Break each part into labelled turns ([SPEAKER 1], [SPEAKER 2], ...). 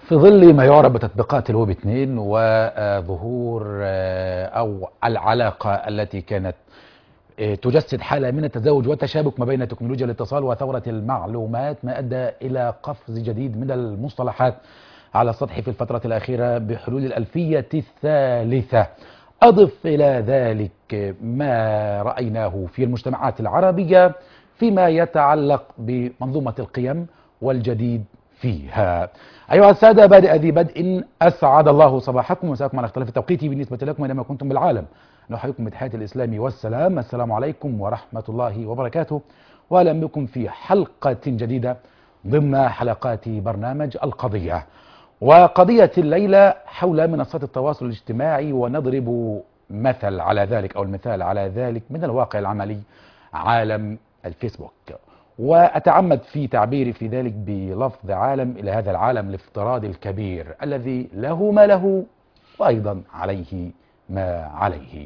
[SPEAKER 1] في ظل ما يعرف بتطبيقات الويب 2 وظهور آه، او العلاقه التي كانت آه، تجسد حاله من التزاوج والتشابك ما بين تكنولوجيا الاتصال وثوره المعلومات ما ادى الى قفز جديد من المصطلحات على السطح في الفتره الاخيره بحلول الالفيه الثالثه اضف الى ذلك ما رايناه في المجتمعات العربيه فيما يتعلق بمنظومه القيم والجديد فيها أيها السادة بادئ ذي بدء أسعد الله صباحكم ومساءكم على اختلاف التوقيت بالنسبة لكم أينما كنتم بالعالم نحييكم بتحية الإسلام والسلام السلام عليكم ورحمة الله وبركاته وأهلا بكم في حلقة جديدة ضمن حلقات برنامج القضية وقضية الليلة حول منصات التواصل الاجتماعي ونضرب مثل على ذلك أو المثال على ذلك من الواقع العملي عالم الفيسبوك وأتعمد في تعبيري في ذلك بلفظ عالم إلى هذا العالم الافتراضي الكبير الذي له ما له وأيضا عليه ما عليه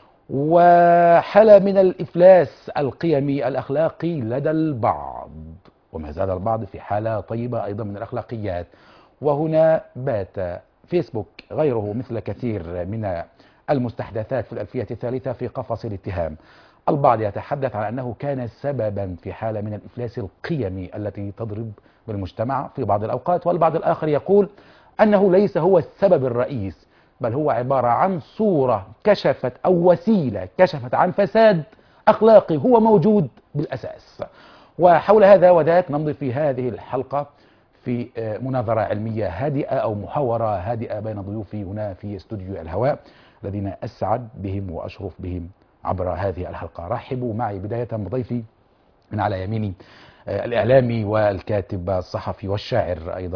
[SPEAKER 1] وحالة من الإفلاس القيمي الأخلاقي لدى البعض وما زال البعض في حالة طيبة أيضا من الأخلاقيات وهنا بات فيسبوك غيره مثل كثير من المستحدثات في الألفية الثالثة في قفص الاتهام البعض يتحدث عن أنه كان سببا في حالة من الإفلاس القيمي التي تضرب بالمجتمع في بعض الأوقات والبعض الآخر يقول أنه ليس هو السبب الرئيس بل هو عبارة عن صورة كشفت أو وسيلة كشفت عن فساد أخلاقي هو موجود بالأساس وحول هذا وذاك نمضي في هذه الحلقة في مناظرة علمية هادئة أو محاورة هادئة بين ضيوفي هنا في استوديو الهواء الذين أسعد بهم وأشرف بهم عبر هذه الحلقة رحبوا معي بداية بضيفي من على يميني الإعلامي والكاتب الصحفي والشاعر أيضا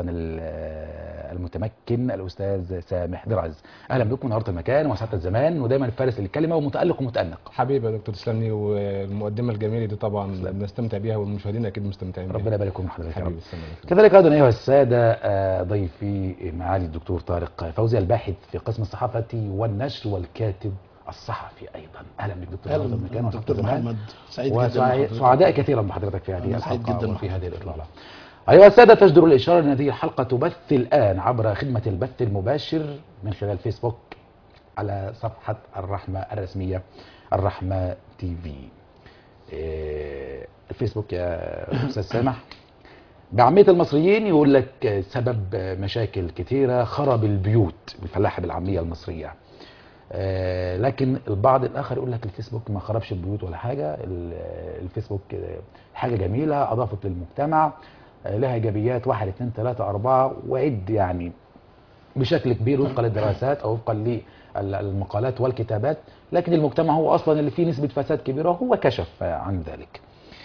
[SPEAKER 1] المتمكن الأستاذ سامح دراز أهلا بكم نهارة المكان وسعة الزمان ودايما فارس للكلمة ومتألق ومتأنق
[SPEAKER 2] حبيبي يا دكتور تسلمني والمقدمة الجميلة دي طبعا بنستمتع بيها والمشاهدين أكيد مستمتعين بيها
[SPEAKER 1] ربنا يبارك فيكم حضرتك يا رب
[SPEAKER 2] حبيبي تسلم
[SPEAKER 1] كذلك أيضا أيها السادة ضيفي معالي الدكتور طارق فوزي الباحث في قسم الصحافة والنشر والكاتب الصحفي ايضا اهلا بك دكتور
[SPEAKER 3] اهلا
[SPEAKER 1] ناصر مكان
[SPEAKER 3] دكتور
[SPEAKER 1] وشكرا زمان.
[SPEAKER 3] محمد سعيد جدا
[SPEAKER 1] وسعي-
[SPEAKER 3] بحضرتك.
[SPEAKER 1] سعداء كثيرا بحضرتك في هذه
[SPEAKER 3] أنا سعيد
[SPEAKER 1] الحلقه
[SPEAKER 3] جدا
[SPEAKER 1] وفي
[SPEAKER 3] بحضرتك.
[SPEAKER 1] هذه الاطلاله ايها الساده تجدر الاشاره ان هذه الحلقه تبث الان عبر خدمه البث المباشر من خلال فيسبوك على صفحه الرحمه الرسميه الرحمه تي في إيه، الفيسبوك يا استاذ سامح بعامية المصريين يقول لك سبب مشاكل كثيرة خرب البيوت بالفلاحة بالعامية المصرية آه، لكن البعض الآخر يقول لك الفيسبوك ما خربش البيوت ولا حاجة ال- الفيسبوك آه، حاجة جميلة أضافت للمجتمع آه، لها إيجابيات واحد اثنين ثلاثة أربعة وعد يعني بشكل كبير وفقا للدراسات أو وفقا للمقالات والكتابات لكن المجتمع هو أصلا اللي فيه نسبة فساد كبيرة وهو كشف آه، عن ذلك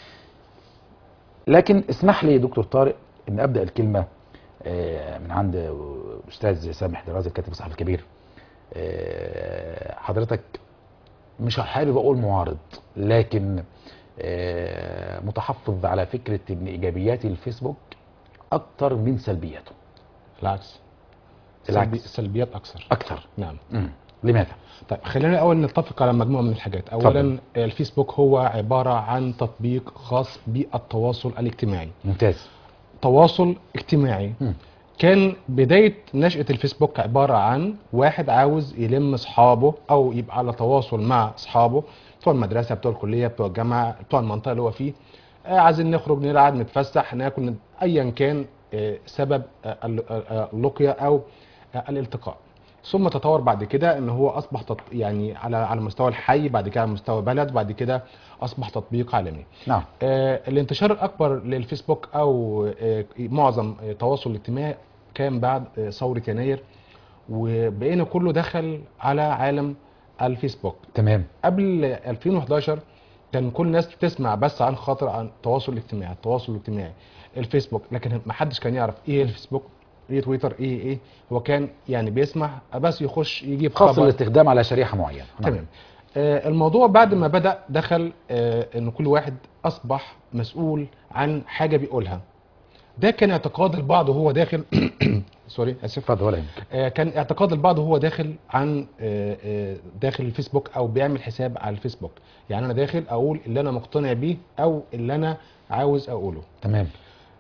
[SPEAKER 1] لكن اسمح لي دكتور طارق ان ابدا الكلمه آه، من عند استاذ سامح دراز الكاتب الصحفي الكبير آه، حضرتك مش حابب اقول معارض لكن آه، متحفظ على فكره ان ايجابيات الفيسبوك اكتر من سلبياته
[SPEAKER 2] العكس
[SPEAKER 1] العكس.
[SPEAKER 2] سلبي- سلبيات أكثر
[SPEAKER 1] اكتر
[SPEAKER 2] نعم
[SPEAKER 1] مم. لماذا
[SPEAKER 2] طيب خلينا الأول نتفق على مجموعة من الحاجات أولا الفيسبوك هو عبارة عن تطبيق خاص بالتواصل الاجتماعي
[SPEAKER 1] ممتاز
[SPEAKER 2] تواصل اجتماعي
[SPEAKER 1] مم.
[SPEAKER 2] كان بداية نشأة الفيسبوك عبارة عن واحد عاوز يلم أصحابه أو يبقى على تواصل مع أصحابه بتوع المدرسة بتوع الكلية بتوع الجامعة بتوع المنطقة اللي هو فيه آه، عايزين نخرج نلعب نتفسح ناكل أيا كان آه، سبب آه، ال- آه، اللقيا أو آه، الالتقاء ثم تطور بعد كده ان هو اصبح تط... يعني على على مستوى الحي بعد كده على مستوى بلد بعد كده اصبح تطبيق عالمي
[SPEAKER 1] نعم
[SPEAKER 2] آه، الانتشار الاكبر للفيسبوك او آه، معظم آه، التواصل الاجتماعي كان بعد آه، ثوره يناير وبقينا كله دخل على عالم الفيسبوك
[SPEAKER 1] تمام
[SPEAKER 2] قبل 2011 كان كل الناس بتسمع بس عن خاطر عن التواصل الاجتماعي التواصل الاجتماعي الفيسبوك لكن ما حدش كان يعرف ايه الفيسبوك ايه تويتر ايه ايه هو كان يعني بيسمع بس يخش يجيب
[SPEAKER 1] خاص
[SPEAKER 2] خبر
[SPEAKER 1] الاستخدام على شريحه معينه نعم.
[SPEAKER 2] تمام آه، الموضوع بعد ما بدأ دخل آه، ان كل واحد اصبح مسؤول عن حاجة بيقولها ده كان اعتقاد البعض وهو داخل سوري اسف
[SPEAKER 1] اتفضل ولا يهمك.
[SPEAKER 2] آه، كان اعتقاد البعض وهو داخل عن آه، آه، داخل الفيسبوك او بيعمل حساب على الفيسبوك يعني انا داخل اقول اللي انا مقتنع بيه او اللي انا عاوز اقوله
[SPEAKER 1] تمام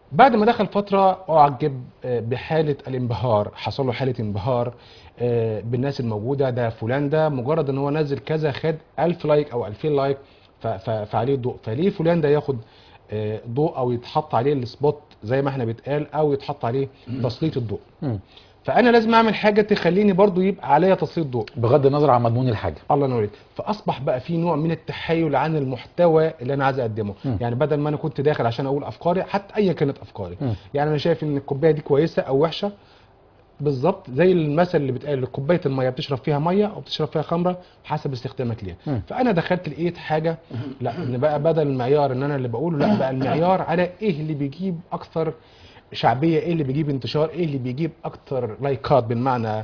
[SPEAKER 2] بعد ما دخل فتره اعجب آه، بحاله الانبهار حصل له حاله انبهار آه، بالناس الموجوده ده فلان ده مجرد ان هو نزل كذا خد 1000 لايك او 2000 لايك ف- ف- فعليه ضوء فليه فلان ده ياخد آه، ضوء او يتحط عليه السبوت زي ما احنا بيتقال او يتحط عليه تسليط الضوء
[SPEAKER 1] مم.
[SPEAKER 2] فانا لازم اعمل حاجه تخليني برضو يبقى عليا تسليط ضوء
[SPEAKER 1] بغض النظر عن مضمون الحاجه
[SPEAKER 2] الله ينور عليك فاصبح بقى في نوع من التحايل عن المحتوى اللي انا عايز اقدمه
[SPEAKER 1] مم.
[SPEAKER 2] يعني بدل ما انا كنت داخل عشان اقول افكاري حتى ايا كانت افكاري
[SPEAKER 1] مم.
[SPEAKER 2] يعني انا شايف ان الكوبايه دي كويسه او وحشه بالظبط زي المثل اللي بيتقال كوبايه الميه بتشرب فيها ميه او بتشرب فيها خمره حسب استخدامك ليها
[SPEAKER 1] مم.
[SPEAKER 2] فانا دخلت لقيت حاجه لا ان بقى بدل المعيار ان انا اللي بقوله لا بقى المعيار على ايه اللي بيجيب اكثر شعبيه ايه اللي بيجيب انتشار ايه اللي بيجيب اكتر لايكات بالمعنى آه،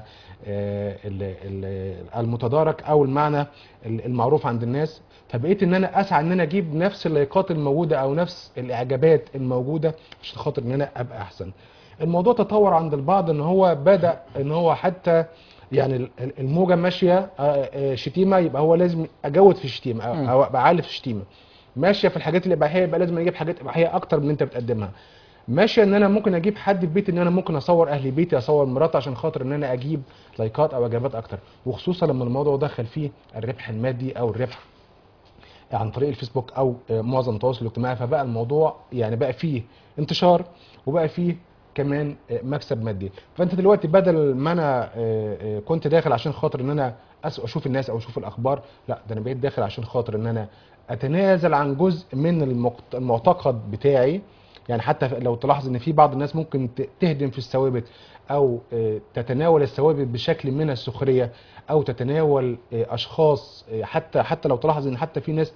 [SPEAKER 2] ال- ال- المتدارك او المعنى ال- المعروف عند الناس فبقيت ان انا اسعى ان انا اجيب نفس اللايكات الموجوده او نفس الاعجابات الموجوده عشان خاطر ان انا ابقى احسن الموضوع تطور عند البعض ان هو بدا ان هو حتى يعني ال- ال- الموجه ماشيه آه، آه، شتيمه يبقى هو لازم اجود في الشتيمه
[SPEAKER 1] مم.
[SPEAKER 2] أو- او ابقى عالي في الشتيمه ماشيه في الحاجات الاباحيه يبقى لازم اجيب حاجات اباحيه اكتر من اللي انت بتقدمها ماشيه ان انا ممكن اجيب حد في بيتي ان انا ممكن اصور اهل بيتي اصور مراتي عشان خاطر ان انا اجيب لايكات او اجابات اكتر وخصوصا لما الموضوع دخل فيه الربح المادي او الربح عن طريق الفيسبوك او آه، معظم التواصل الاجتماعي فبقى الموضوع يعني بقى فيه انتشار وبقى فيه كمان آه، مكسب مادي فانت دلوقتي بدل ما انا آه، آه، كنت داخل عشان خاطر ان انا أس- اشوف الناس او اشوف الاخبار لا ده انا بقيت داخل عشان خاطر ان انا اتنازل عن جزء من المقت- المعتقد بتاعي يعني حتى لو تلاحظ ان في بعض الناس ممكن ت- تهدم في الثوابت او آه، تتناول الثوابت بشكل من السخريه او تتناول آه، اشخاص آه، حتى حتى لو تلاحظ ان حتى في ناس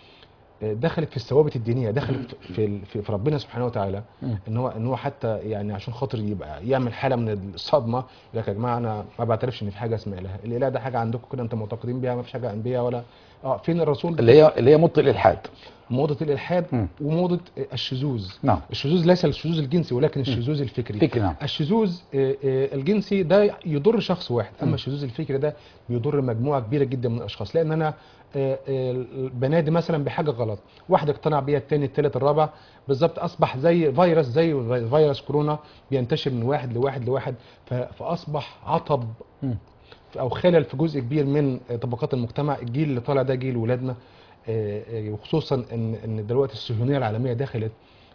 [SPEAKER 2] آه، دخلت في الثوابت الدينيه دخلت في ال- في في ربنا سبحانه وتعالى
[SPEAKER 1] مم.
[SPEAKER 2] ان هو ان هو حتى يعني عشان خاطر يبقى يعمل حاله من الصدمه يقول لك يا جماعه انا ما بعترفش ان في حاجه اسمها اله الاله ده حاجه عندكم كده انتم معتقدين بيها ما فيش حاجه انبياء ولا اه فين الرسول
[SPEAKER 1] اللي هي اللي هي مبطئ الالحاد
[SPEAKER 2] موضه الالحاد
[SPEAKER 1] مم.
[SPEAKER 2] وموضه الشذوذ
[SPEAKER 1] نعم
[SPEAKER 2] الشذوذ ليس الشذوذ الجنسي ولكن الشذوذ الفكري
[SPEAKER 1] فكري نعم
[SPEAKER 2] الشذوذ آه، آه، الجنسي ده يضر شخص واحد اما الشذوذ الفكري ده بيضر مجموعه كبيره جدا من الاشخاص لان انا آه، آه، بنادي مثلا بحاجه غلط واحد اقتنع بيها الثاني الثالث الرابع بالظبط اصبح زي فيروس زي فيروس كورونا بينتشر من واحد لواحد لواحد ف- فاصبح عطب
[SPEAKER 1] مم.
[SPEAKER 2] او خلل في جزء كبير من طبقات المجتمع الجيل اللي طالع ده جيل ولادنا آه، آه، وخصوصا ان ان دلوقتي الصهيونيه العالميه دخلت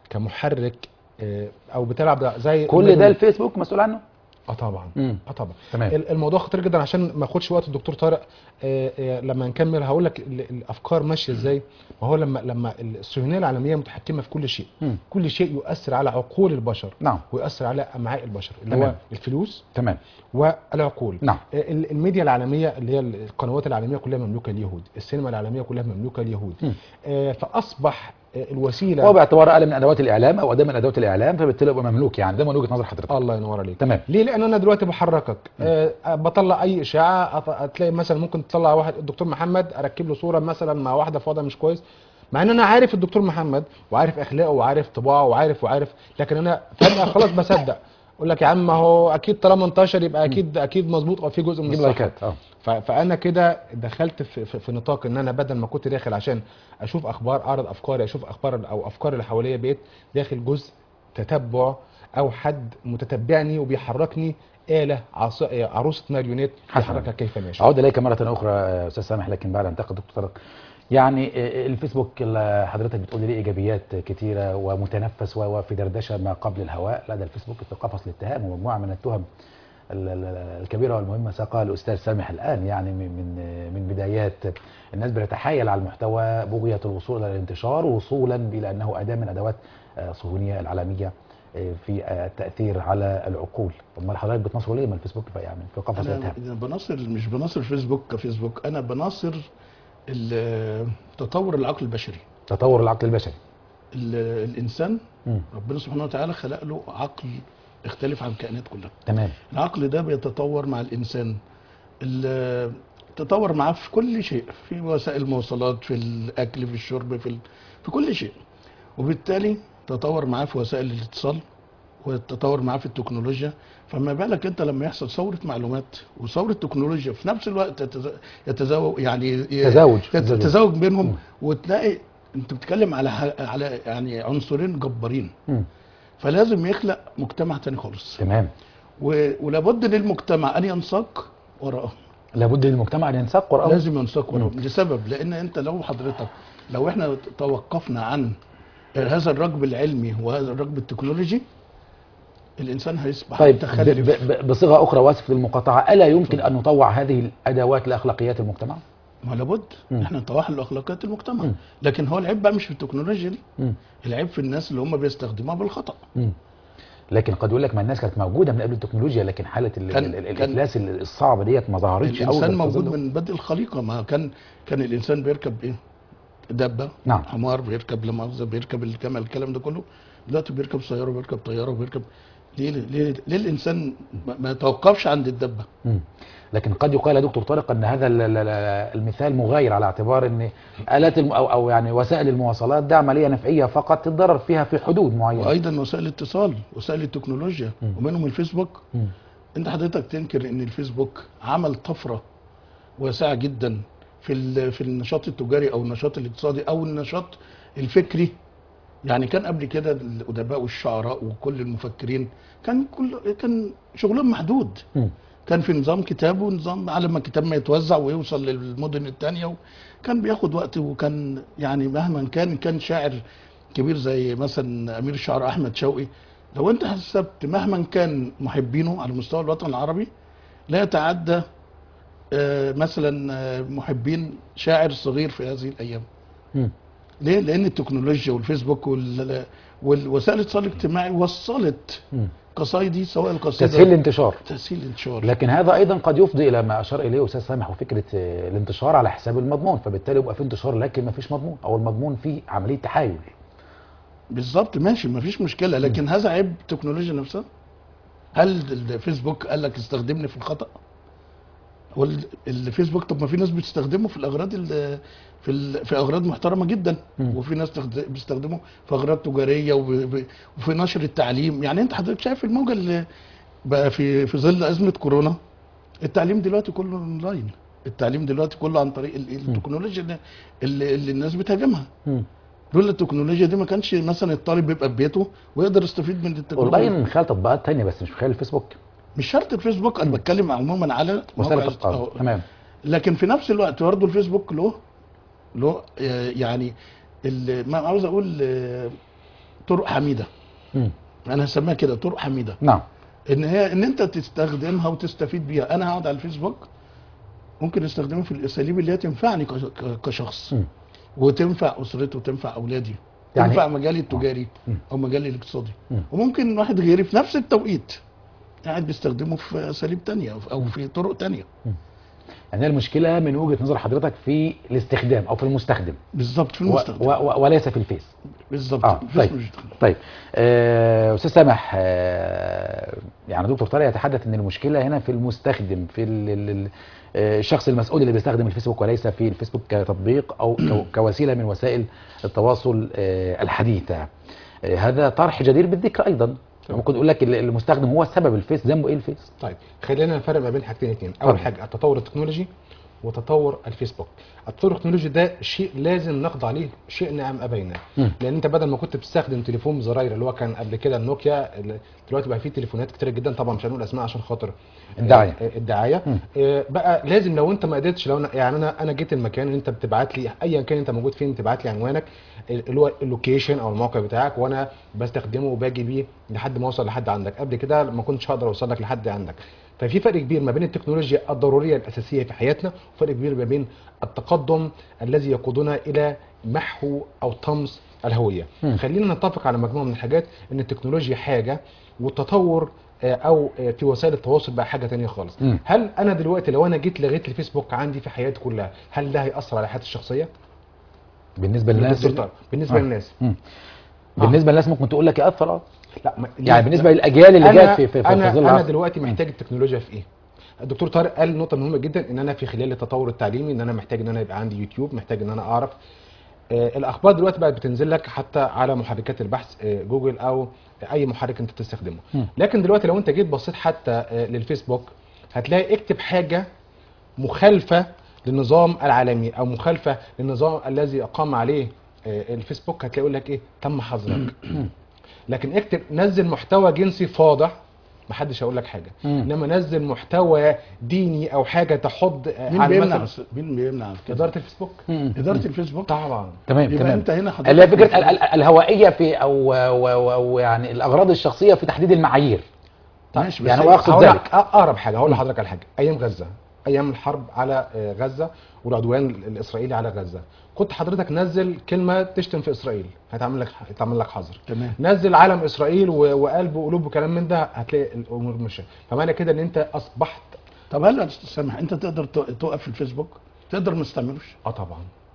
[SPEAKER 2] كمحرك آه، او بتلعب ده زي
[SPEAKER 1] كل ده الفيسبوك مسؤول عنه
[SPEAKER 2] اه طبعا
[SPEAKER 1] مم.
[SPEAKER 2] اه طبعا
[SPEAKER 1] تمام
[SPEAKER 2] ال- الموضوع خطير جدا عشان ما اخدش وقت الدكتور طارق آه، آه، لما نكمل هقول لك ال- الافكار ماشيه ازاي ما هو لما لما الصهيونيه العالميه متحكمه في كل شيء
[SPEAKER 1] مم.
[SPEAKER 2] كل شيء يؤثر على عقول البشر
[SPEAKER 1] نعم
[SPEAKER 2] ويؤثر على امعاء البشر اللي
[SPEAKER 1] تمام.
[SPEAKER 2] هو الفلوس
[SPEAKER 1] تمام
[SPEAKER 2] والعقول
[SPEAKER 1] نعم
[SPEAKER 2] ال- الميديا العالميه اللي هي القنوات العالميه كلها مملوكه لليهود السينما العالميه كلها مملوكه لليهود
[SPEAKER 1] مم.
[SPEAKER 2] آه، فاصبح آه، الوسيله
[SPEAKER 1] هو باعتباره آلة من ادوات الاعلام او اداه من ادوات الاعلام فبالتالي يبقى مملوك يعني ده من وجهه نظر حضرتك
[SPEAKER 2] الله ينور عليك
[SPEAKER 1] تمام
[SPEAKER 2] ليه لان انا دلوقتي بحركك آه بطلع اي اشاعه أط- تلاقي مثلا ممكن تطلع واحد الدكتور محمد اركب له صوره مثلا مع واحده في وضع مش كويس مع ان انا عارف الدكتور محمد وعارف اخلاقه وعارف طباعه وعارف وعارف لكن انا فجاه خلاص بصدق اقول لك يا عم ما هو اكيد طالما انتشر يبقى اكيد اكيد مظبوط او في جزء من
[SPEAKER 1] نجيب
[SPEAKER 2] الصح
[SPEAKER 1] لايكات اه
[SPEAKER 2] ف- فانا كده دخلت في, في, في نطاق ان انا بدل ما كنت داخل عشان اشوف اخبار اعرض افكاري اشوف اخبار او افكار اللي حواليا بقيت داخل جزء تتبع او حد متتبعني وبيحركني آلة عص... عروسة ماريونيت
[SPEAKER 1] حسنا.
[SPEAKER 2] بيحركها كيف ما يشاء
[SPEAKER 1] اعود اليك مره اخرى يا استاذ سامح لكن بعد ان انتقد دكتور طارق يعني آه، الفيسبوك اللي حضرتك بتقول لي ايجابيات كتيره ومتنفس و- وفي دردشه ما قبل الهواء لا ده الفيسبوك في قفص الاتهام ومجموعه من التهم ال- ال- الكبيره والمهمه ساقها الاستاذ سامح الان يعني من من من بدايات الناس بتتحايل على المحتوى بغيه الوصول الى الانتشار وصولا الى انه اداه من ادوات آه، صهيونيه العالميه آه، في آه، التاثير على العقول امال حضرتك بتنصره ليه ما الفيسبوك في يعني في قفص
[SPEAKER 3] انا
[SPEAKER 1] الاتهام
[SPEAKER 3] أنا بناصر مش بناصر فيسبوك كفيسبوك انا بناصر ال- تطور العقل البشري
[SPEAKER 1] تطور العقل البشري
[SPEAKER 3] ال- الانسان
[SPEAKER 1] مم.
[SPEAKER 3] ربنا سبحانه وتعالى خلق له عقل يختلف عن الكائنات كلها
[SPEAKER 1] تمام
[SPEAKER 3] العقل ده بيتطور مع الانسان ال- تطور معاه في كل شيء في وسائل المواصلات في الاكل في الشرب في ال... في كل شيء وبالتالي تطور معاه في وسائل الاتصال وتطور معاه في التكنولوجيا فما بالك انت لما يحصل ثوره معلومات وثوره تكنولوجيا في نفس الوقت يتز- يتزاوج يعني ي-
[SPEAKER 1] تزاوج.
[SPEAKER 3] يت- تزاوج بينهم
[SPEAKER 1] مم.
[SPEAKER 3] وتلاقي انت بتتكلم على ح- على يعني عنصرين جبارين
[SPEAKER 1] مم.
[SPEAKER 3] فلازم يخلق مجتمع تاني خالص
[SPEAKER 1] تمام
[SPEAKER 3] و- ولابد للمجتمع ان ينساق وراءه
[SPEAKER 1] لابد للمجتمع ان ينساق وراءه
[SPEAKER 3] لازم ينساق وراءه لسبب لان انت لو حضرتك لو احنا توقفنا عن هذا الركب العلمي وهذا الركب التكنولوجي الانسان هيصبح
[SPEAKER 1] طيب ب-
[SPEAKER 3] متخلف
[SPEAKER 1] ب- ب- بصيغه اخرى واسف للمقاطعه الا يمكن ان نطوع هذه الادوات لاخلاقيات المجتمع؟
[SPEAKER 3] ما لابد
[SPEAKER 1] مم.
[SPEAKER 3] احنا نطوح لاخلاقيات المجتمع
[SPEAKER 1] مم.
[SPEAKER 3] لكن هو العيب بقى مش في التكنولوجيا دي
[SPEAKER 1] مم.
[SPEAKER 3] العيب في الناس اللي هم بيستخدموها بالخطا
[SPEAKER 1] مم. لكن قد يقول لك ما الناس كانت موجوده من قبل التكنولوجيا لكن حاله ال-
[SPEAKER 3] كان-
[SPEAKER 1] ال- ال-
[SPEAKER 3] كان-
[SPEAKER 1] الافلاس ال- الصعبه ديت ما ظهرتش أو
[SPEAKER 3] الانسان
[SPEAKER 1] لم
[SPEAKER 3] موجود
[SPEAKER 1] تظل.
[SPEAKER 3] من بدء الخليقه ما كان كان الانسان بيركب ايه دابه
[SPEAKER 1] نعم.
[SPEAKER 3] حمار بيركب لا مؤاخذه بيركب الجمل الكلام ده كله دلوقتي بيركب سياره وبيركب طياره وبيركب ليه ليه, ليه الانسان ما- ما يتوقفش عند الدبه
[SPEAKER 1] مم. لكن قد يقال يا دكتور طارق ان هذا ال- ال- ال- المثال مغاير على اعتبار ان الات الم... او او يعني وسائل المواصلات ده عمليه نفعيه فقط تتضرر فيها في حدود معينه
[SPEAKER 3] وايضا وسائل الاتصال وسائل التكنولوجيا
[SPEAKER 1] مم.
[SPEAKER 3] ومنهم الفيسبوك
[SPEAKER 1] مم.
[SPEAKER 3] انت حضرتك تنكر ان الفيسبوك عمل طفره واسعه جدا في ال- في النشاط التجاري او النشاط الاقتصادي او النشاط الفكري يعني كان قبل كده الادباء والشعراء وكل المفكرين كان كل كان شغلهم محدود
[SPEAKER 1] مم.
[SPEAKER 3] كان في نظام كتاب ونظام على ما الكتاب ما يتوزع ويوصل للمدن التانية كان بياخد وقت وكان يعني مهما كان كان شاعر كبير زي مثلا امير الشعراء احمد شوقي لو انت حسبت مهما كان محبينه على مستوى الوطن العربي لا يتعدى آه، مثلا آه، محبين شاعر صغير في هذه الايام
[SPEAKER 1] مم.
[SPEAKER 3] ليه؟ لان التكنولوجيا والفيسبوك وال- والوسائل الاتصال الاجتماعي وصلت
[SPEAKER 1] مم.
[SPEAKER 3] قصايدي سواء القصيده
[SPEAKER 1] تسهيل الانتشار
[SPEAKER 3] تسهيل الانتشار
[SPEAKER 1] لكن هذا ايضا قد يفضي الى ما اشار اليه استاذ سامح وفكره آه، الانتشار على حساب المضمون فبالتالي يبقى في انتشار لكن ما فيش مضمون او المضمون فيه عمليه تحايل
[SPEAKER 3] بالظبط ماشي مفيش مشكله لكن هذا عيب التكنولوجيا نفسها هل الفيسبوك قال لك استخدمني في الخطا وال- الفيسبوك طب ما في ناس بتستخدمه في الاغراض ال- في ال- في اغراض محترمه جدا
[SPEAKER 1] مم.
[SPEAKER 3] وفي ناس تخد- بيستخدمه في اغراض تجاريه وب- ب- وفي نشر التعليم يعني انت حضرتك شايف الموجه اللي بقى في في ظل ازمه كورونا التعليم دلوقتي كله اونلاين التعليم دلوقتي كله عن طريق ال- التكنولوجيا اللي, اللي, اللي الناس بتهاجمها
[SPEAKER 1] مم.
[SPEAKER 3] لولا التكنولوجيا دي ما كانش مثلا الطالب بيبقى في بيته ويقدر يستفيد من التكنولوجيا
[SPEAKER 1] اونلاين من خلال تطبيقات تانية بس مش من خلال الفيسبوك
[SPEAKER 3] مش شرط الفيسبوك انا بتكلم عموما على
[SPEAKER 1] وسائل
[SPEAKER 3] موقع
[SPEAKER 1] التواصل
[SPEAKER 3] الت-
[SPEAKER 1] تمام
[SPEAKER 3] لكن في نفس الوقت برضه الفيسبوك له له آه، يعني ال- ما عاوز اقول آه، طرق حميده
[SPEAKER 1] مم.
[SPEAKER 3] انا هسميها كده طرق حميده
[SPEAKER 1] نعم
[SPEAKER 3] ان هي ان انت تستخدمها وتستفيد بيها انا هقعد على الفيسبوك ممكن استخدمها في الاساليب اللي هي تنفعني كش- ك- كشخص
[SPEAKER 1] مم.
[SPEAKER 3] وتنفع اسرتي وتنفع اولادي
[SPEAKER 1] يعني-
[SPEAKER 3] تنفع مجالي التجاري
[SPEAKER 1] مم.
[SPEAKER 3] او مجالي الاقتصادي
[SPEAKER 1] مم.
[SPEAKER 3] وممكن واحد غيري في نفس التوقيت قاعد بيستخدمه في اساليب تانية او في طرق تانية
[SPEAKER 1] يعني المشكله من وجهه نظر حضرتك في الاستخدام او في المستخدم
[SPEAKER 3] بالظبط في
[SPEAKER 1] و
[SPEAKER 3] المستخدم
[SPEAKER 1] و و وليس في الفيس
[SPEAKER 3] بالظبط
[SPEAKER 1] اه
[SPEAKER 3] في
[SPEAKER 1] طيب
[SPEAKER 3] المستخدم.
[SPEAKER 1] طيب آه، استاذ سامح آه، يعني دكتور طارق يتحدث ان المشكله هنا في المستخدم في ال ال ال آه، الشخص المسؤول اللي بيستخدم الفيسبوك وليس في الفيسبوك كتطبيق او كو- كوسيله من وسائل التواصل آه، الحديثه آه، هذا طرح جدير بالذكر ايضا ممكن يقول لك ال- المستخدم هو السبب الفيس ذنبه ايه الفيس
[SPEAKER 2] طيب خلينا نفرق ما بين حاجتين اتنين اول
[SPEAKER 1] اتفضل.
[SPEAKER 2] حاجه التطور التكنولوجي وتطور الفيسبوك التطور التكنولوجي ده شيء لازم نخضع عليه شيء نعم ابينا
[SPEAKER 1] مم.
[SPEAKER 2] لان انت بدل ما كنت بتستخدم تليفون بزراير اللي هو كان قبل كده النوكيا ال- دلوقتي بقى فيه تليفونات كتير جدا طبعا مش هنقول اسماء عشان خاطر
[SPEAKER 1] الدعاية.
[SPEAKER 2] آه، الدعايه
[SPEAKER 1] مم.
[SPEAKER 2] آه، بقى لازم لو انت ما قدرتش لو أنا يعني انا انا جيت المكان اللي انت بتبعت لي ايا كان انت موجود فين تبعت لي عنوانك اللي هو اللوكيشن او الموقع بتاعك وانا بستخدمه وباجي بيه لحد ما اوصل لحد عندك قبل كده ما كنتش هقدر اوصل لك لحد عندك ففي فرق كبير ما بين التكنولوجيا الضروريه الاساسيه في حياتنا وفرق كبير ما بين التقدم الذي يقودنا الى محو او طمس الهويه
[SPEAKER 1] مم.
[SPEAKER 2] خلينا نتفق على مجموعه من الحاجات ان التكنولوجيا حاجه والتطور آه، او آه، في وسائل التواصل بقى حاجه تانية خالص
[SPEAKER 1] مم.
[SPEAKER 2] هل انا دلوقتي لو انا جيت لغيت الفيسبوك عندي في حياتي كلها هل ده هياثر على حياتي الشخصيه
[SPEAKER 1] بالنسبه للناس
[SPEAKER 2] دكتور طارق، بالنسبه
[SPEAKER 1] آه.
[SPEAKER 2] للناس
[SPEAKER 1] مم. بالنسبه للناس ممكن تقول لك ياثر اه
[SPEAKER 2] لا ما
[SPEAKER 1] يعني
[SPEAKER 2] لا،
[SPEAKER 1] بالنسبه
[SPEAKER 2] لا.
[SPEAKER 1] للاجيال اللي
[SPEAKER 2] انا
[SPEAKER 1] جت في في, في
[SPEAKER 2] انا
[SPEAKER 1] ظل
[SPEAKER 2] انا
[SPEAKER 1] العصر.
[SPEAKER 2] دلوقتي محتاج التكنولوجيا في ايه الدكتور طارق قال نقطه مهمه جدا ان انا في خلال التطور التعليمي ان انا محتاج ان انا يبقى عندي يوتيوب محتاج ان انا اعرف آه، الاخبار دلوقتي بقت بتنزل لك حتى على محركات البحث آه، جوجل او اي محرك انت تستخدمه
[SPEAKER 1] مم.
[SPEAKER 2] لكن دلوقتي لو انت جيت بصيت حتى آه، للفيسبوك هتلاقي اكتب حاجه مخالفه للنظام العالمي او مخالفه للنظام الذي اقام عليه آه، الفيسبوك هتلاقي يقول لك ايه تم حظرك لكن اكتب نزل محتوى جنسي فاضح محدش هيقول لك حاجه
[SPEAKER 1] مم.
[SPEAKER 2] انما نزل محتوى ديني او حاجه تحض آه،
[SPEAKER 3] مين
[SPEAKER 2] على
[SPEAKER 3] بيمنع
[SPEAKER 2] مثلا
[SPEAKER 3] مين بيمنع كده
[SPEAKER 2] اداره الفيسبوك
[SPEAKER 1] مم.
[SPEAKER 3] اداره الفيسبوك
[SPEAKER 2] طبعا
[SPEAKER 1] تمام
[SPEAKER 3] يبقى
[SPEAKER 1] تمام
[SPEAKER 3] انت هنا حضرتك
[SPEAKER 1] اللي هي فكره ال- ال- الهوائيه في او او, أو, أو يعني الاغراض الشخصيه في تحديد المعايير
[SPEAKER 3] ماشي بس
[SPEAKER 1] يعني
[SPEAKER 3] هي-
[SPEAKER 1] هو يقصد
[SPEAKER 2] هقول
[SPEAKER 1] ذلك
[SPEAKER 2] لك أ- اقرب حاجه هقول لحضرتك على حاجه ايام غزه ايام الحرب على آه، غزه والعدوان الاسرائيلي على غزه كنت حضرتك نزل كلمه تشتم في اسرائيل هيتعمل لك هيتعمل لك حظر
[SPEAKER 3] تمام
[SPEAKER 2] نزل علم اسرائيل و- وقلب وقلوب وكلام من ده هتلاقي الامور ماشيه فمعنى كده ان انت اصبحت
[SPEAKER 3] طب هل يا استاذ سامح انت تقدر تو- توقف الفيسبوك تقدر ما تستعملوش
[SPEAKER 2] اه طبعا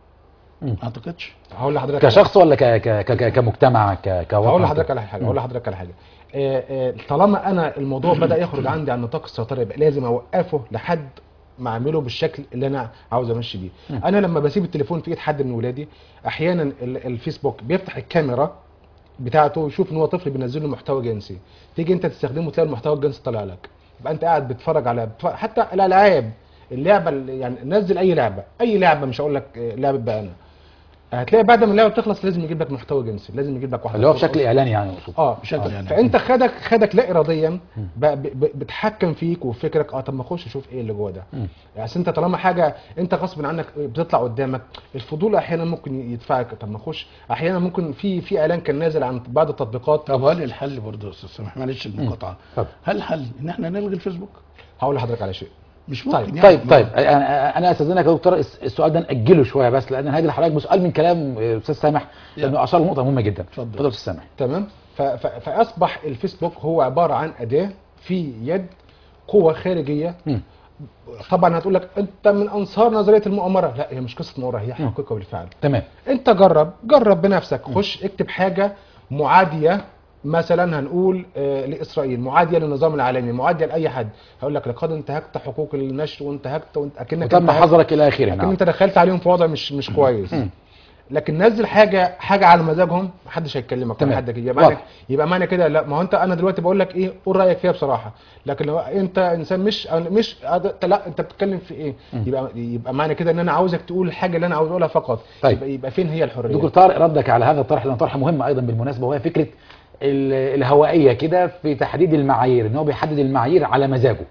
[SPEAKER 3] ما اعتقدش
[SPEAKER 2] هقول لحضرتك على-
[SPEAKER 1] كشخص ولا ك ك ك كمجتمع ك كوطن
[SPEAKER 2] هقول لحضرتك على حاجه
[SPEAKER 1] مم.
[SPEAKER 2] هقول لحضرتك على حاجه آه، آه، طالما انا الموضوع بدا يخرج عندي عن نطاق السيطره يبقى لازم اوقفه لحد ما اعمله بالشكل اللي انا عاوز امشي بيه انا لما بسيب التليفون في ايد حد من ولادي احيانا ال- الفيسبوك بيفتح الكاميرا بتاعته ويشوف ان هو طفل بينزل له محتوى جنسي تيجي انت تستخدمه تلاقي المحتوى الجنسي طالع لك يبقى انت قاعد بتتفرج على بتف- حتى الالعاب اللعبه اللي- يعني نزل اي لعبه اي لعبه مش هقول لك آه، لعبه بقى انا هتلاقي بعد ما اللعبه تخلص لازم يجيب لك محتوى جنسي لازم يجيب لك واحده
[SPEAKER 1] اللي هو بشكل اعلاني يعني اقصد
[SPEAKER 2] اه
[SPEAKER 3] بشكل
[SPEAKER 2] آه.
[SPEAKER 3] يعني.
[SPEAKER 2] فانت خدك خدك لا اراديا ب- ب- بتحكم فيك وفي فكرك اه طب ما اخش اشوف ايه اللي جوه ده
[SPEAKER 1] مم.
[SPEAKER 2] يعني أصل انت طالما حاجه انت غصب عنك بتطلع قدامك الفضول احيانا ممكن يدفعك طب ما اخش احيانا ممكن في في اعلان كان نازل عن بعض التطبيقات
[SPEAKER 3] طب هل الحل برضه يا استاذ سامح معلش المقاطعه
[SPEAKER 1] اتفضل.
[SPEAKER 3] هل الحل ان احنا نلغي الفيسبوك
[SPEAKER 2] هقول لحضرتك على شيء
[SPEAKER 3] مش ممكن
[SPEAKER 2] طيب،
[SPEAKER 3] يعني
[SPEAKER 1] طيب طيب انا انا استاذنك يا دكتور الس- السؤال ده ناجله شويه بس لان انا هاجي لحضرتك بسؤال من كلام آه، استاذ سامح لانه اشار لنقطه مهمه جدا
[SPEAKER 3] اتفضل.
[SPEAKER 1] اتفضل يا استاذ سامح
[SPEAKER 2] تمام ف- ف- فاصبح الفيسبوك هو عباره عن اداه في يد قوه خارجيه
[SPEAKER 1] مم.
[SPEAKER 2] طبعا هتقول لك انت من انصار نظريه المؤامره لا هي مش قصه مؤامره هي حقيقه بالفعل
[SPEAKER 1] تمام
[SPEAKER 2] انت جرب جرب بنفسك خش اكتب حاجه معاديه مثلا هنقول آه لاسرائيل معاديه للنظام العالمي معاديه لاي حد هقول لك لقد انتهكت حقوق النشر وانتهكت وانت اكنك
[SPEAKER 1] وتم
[SPEAKER 2] انتهكت-
[SPEAKER 1] حظرك الى اخره
[SPEAKER 2] اكن
[SPEAKER 1] نعم
[SPEAKER 2] انت دخلت عليهم في وضع مش مش كويس
[SPEAKER 1] مم.
[SPEAKER 2] لكن نزل حاجه حاجه على مزاجهم محدش هيتكلمك
[SPEAKER 1] تمام.
[SPEAKER 2] ولا حد يبقى معنى
[SPEAKER 1] واضح.
[SPEAKER 2] يبقى معنى كده لا ما هو انت انا دلوقتي بقول لك ايه قول رايك فيها بصراحه لكن لو انت انسان مش مش لا انت بتتكلم في ايه يبقى يبقى معنى كده ان انا عاوزك تقول الحاجه اللي انا عاوز اقولها فقط
[SPEAKER 1] طيب.
[SPEAKER 2] يبقى, يبقى فين هي الحريه
[SPEAKER 1] دكتور طارق ردك على هذا الطرح لانه طرح مهم ايضا بالمناسبه وهي فكره ال- الهوائيه كده في تحديد المعايير ان هو بيحدد المعايير على مزاجه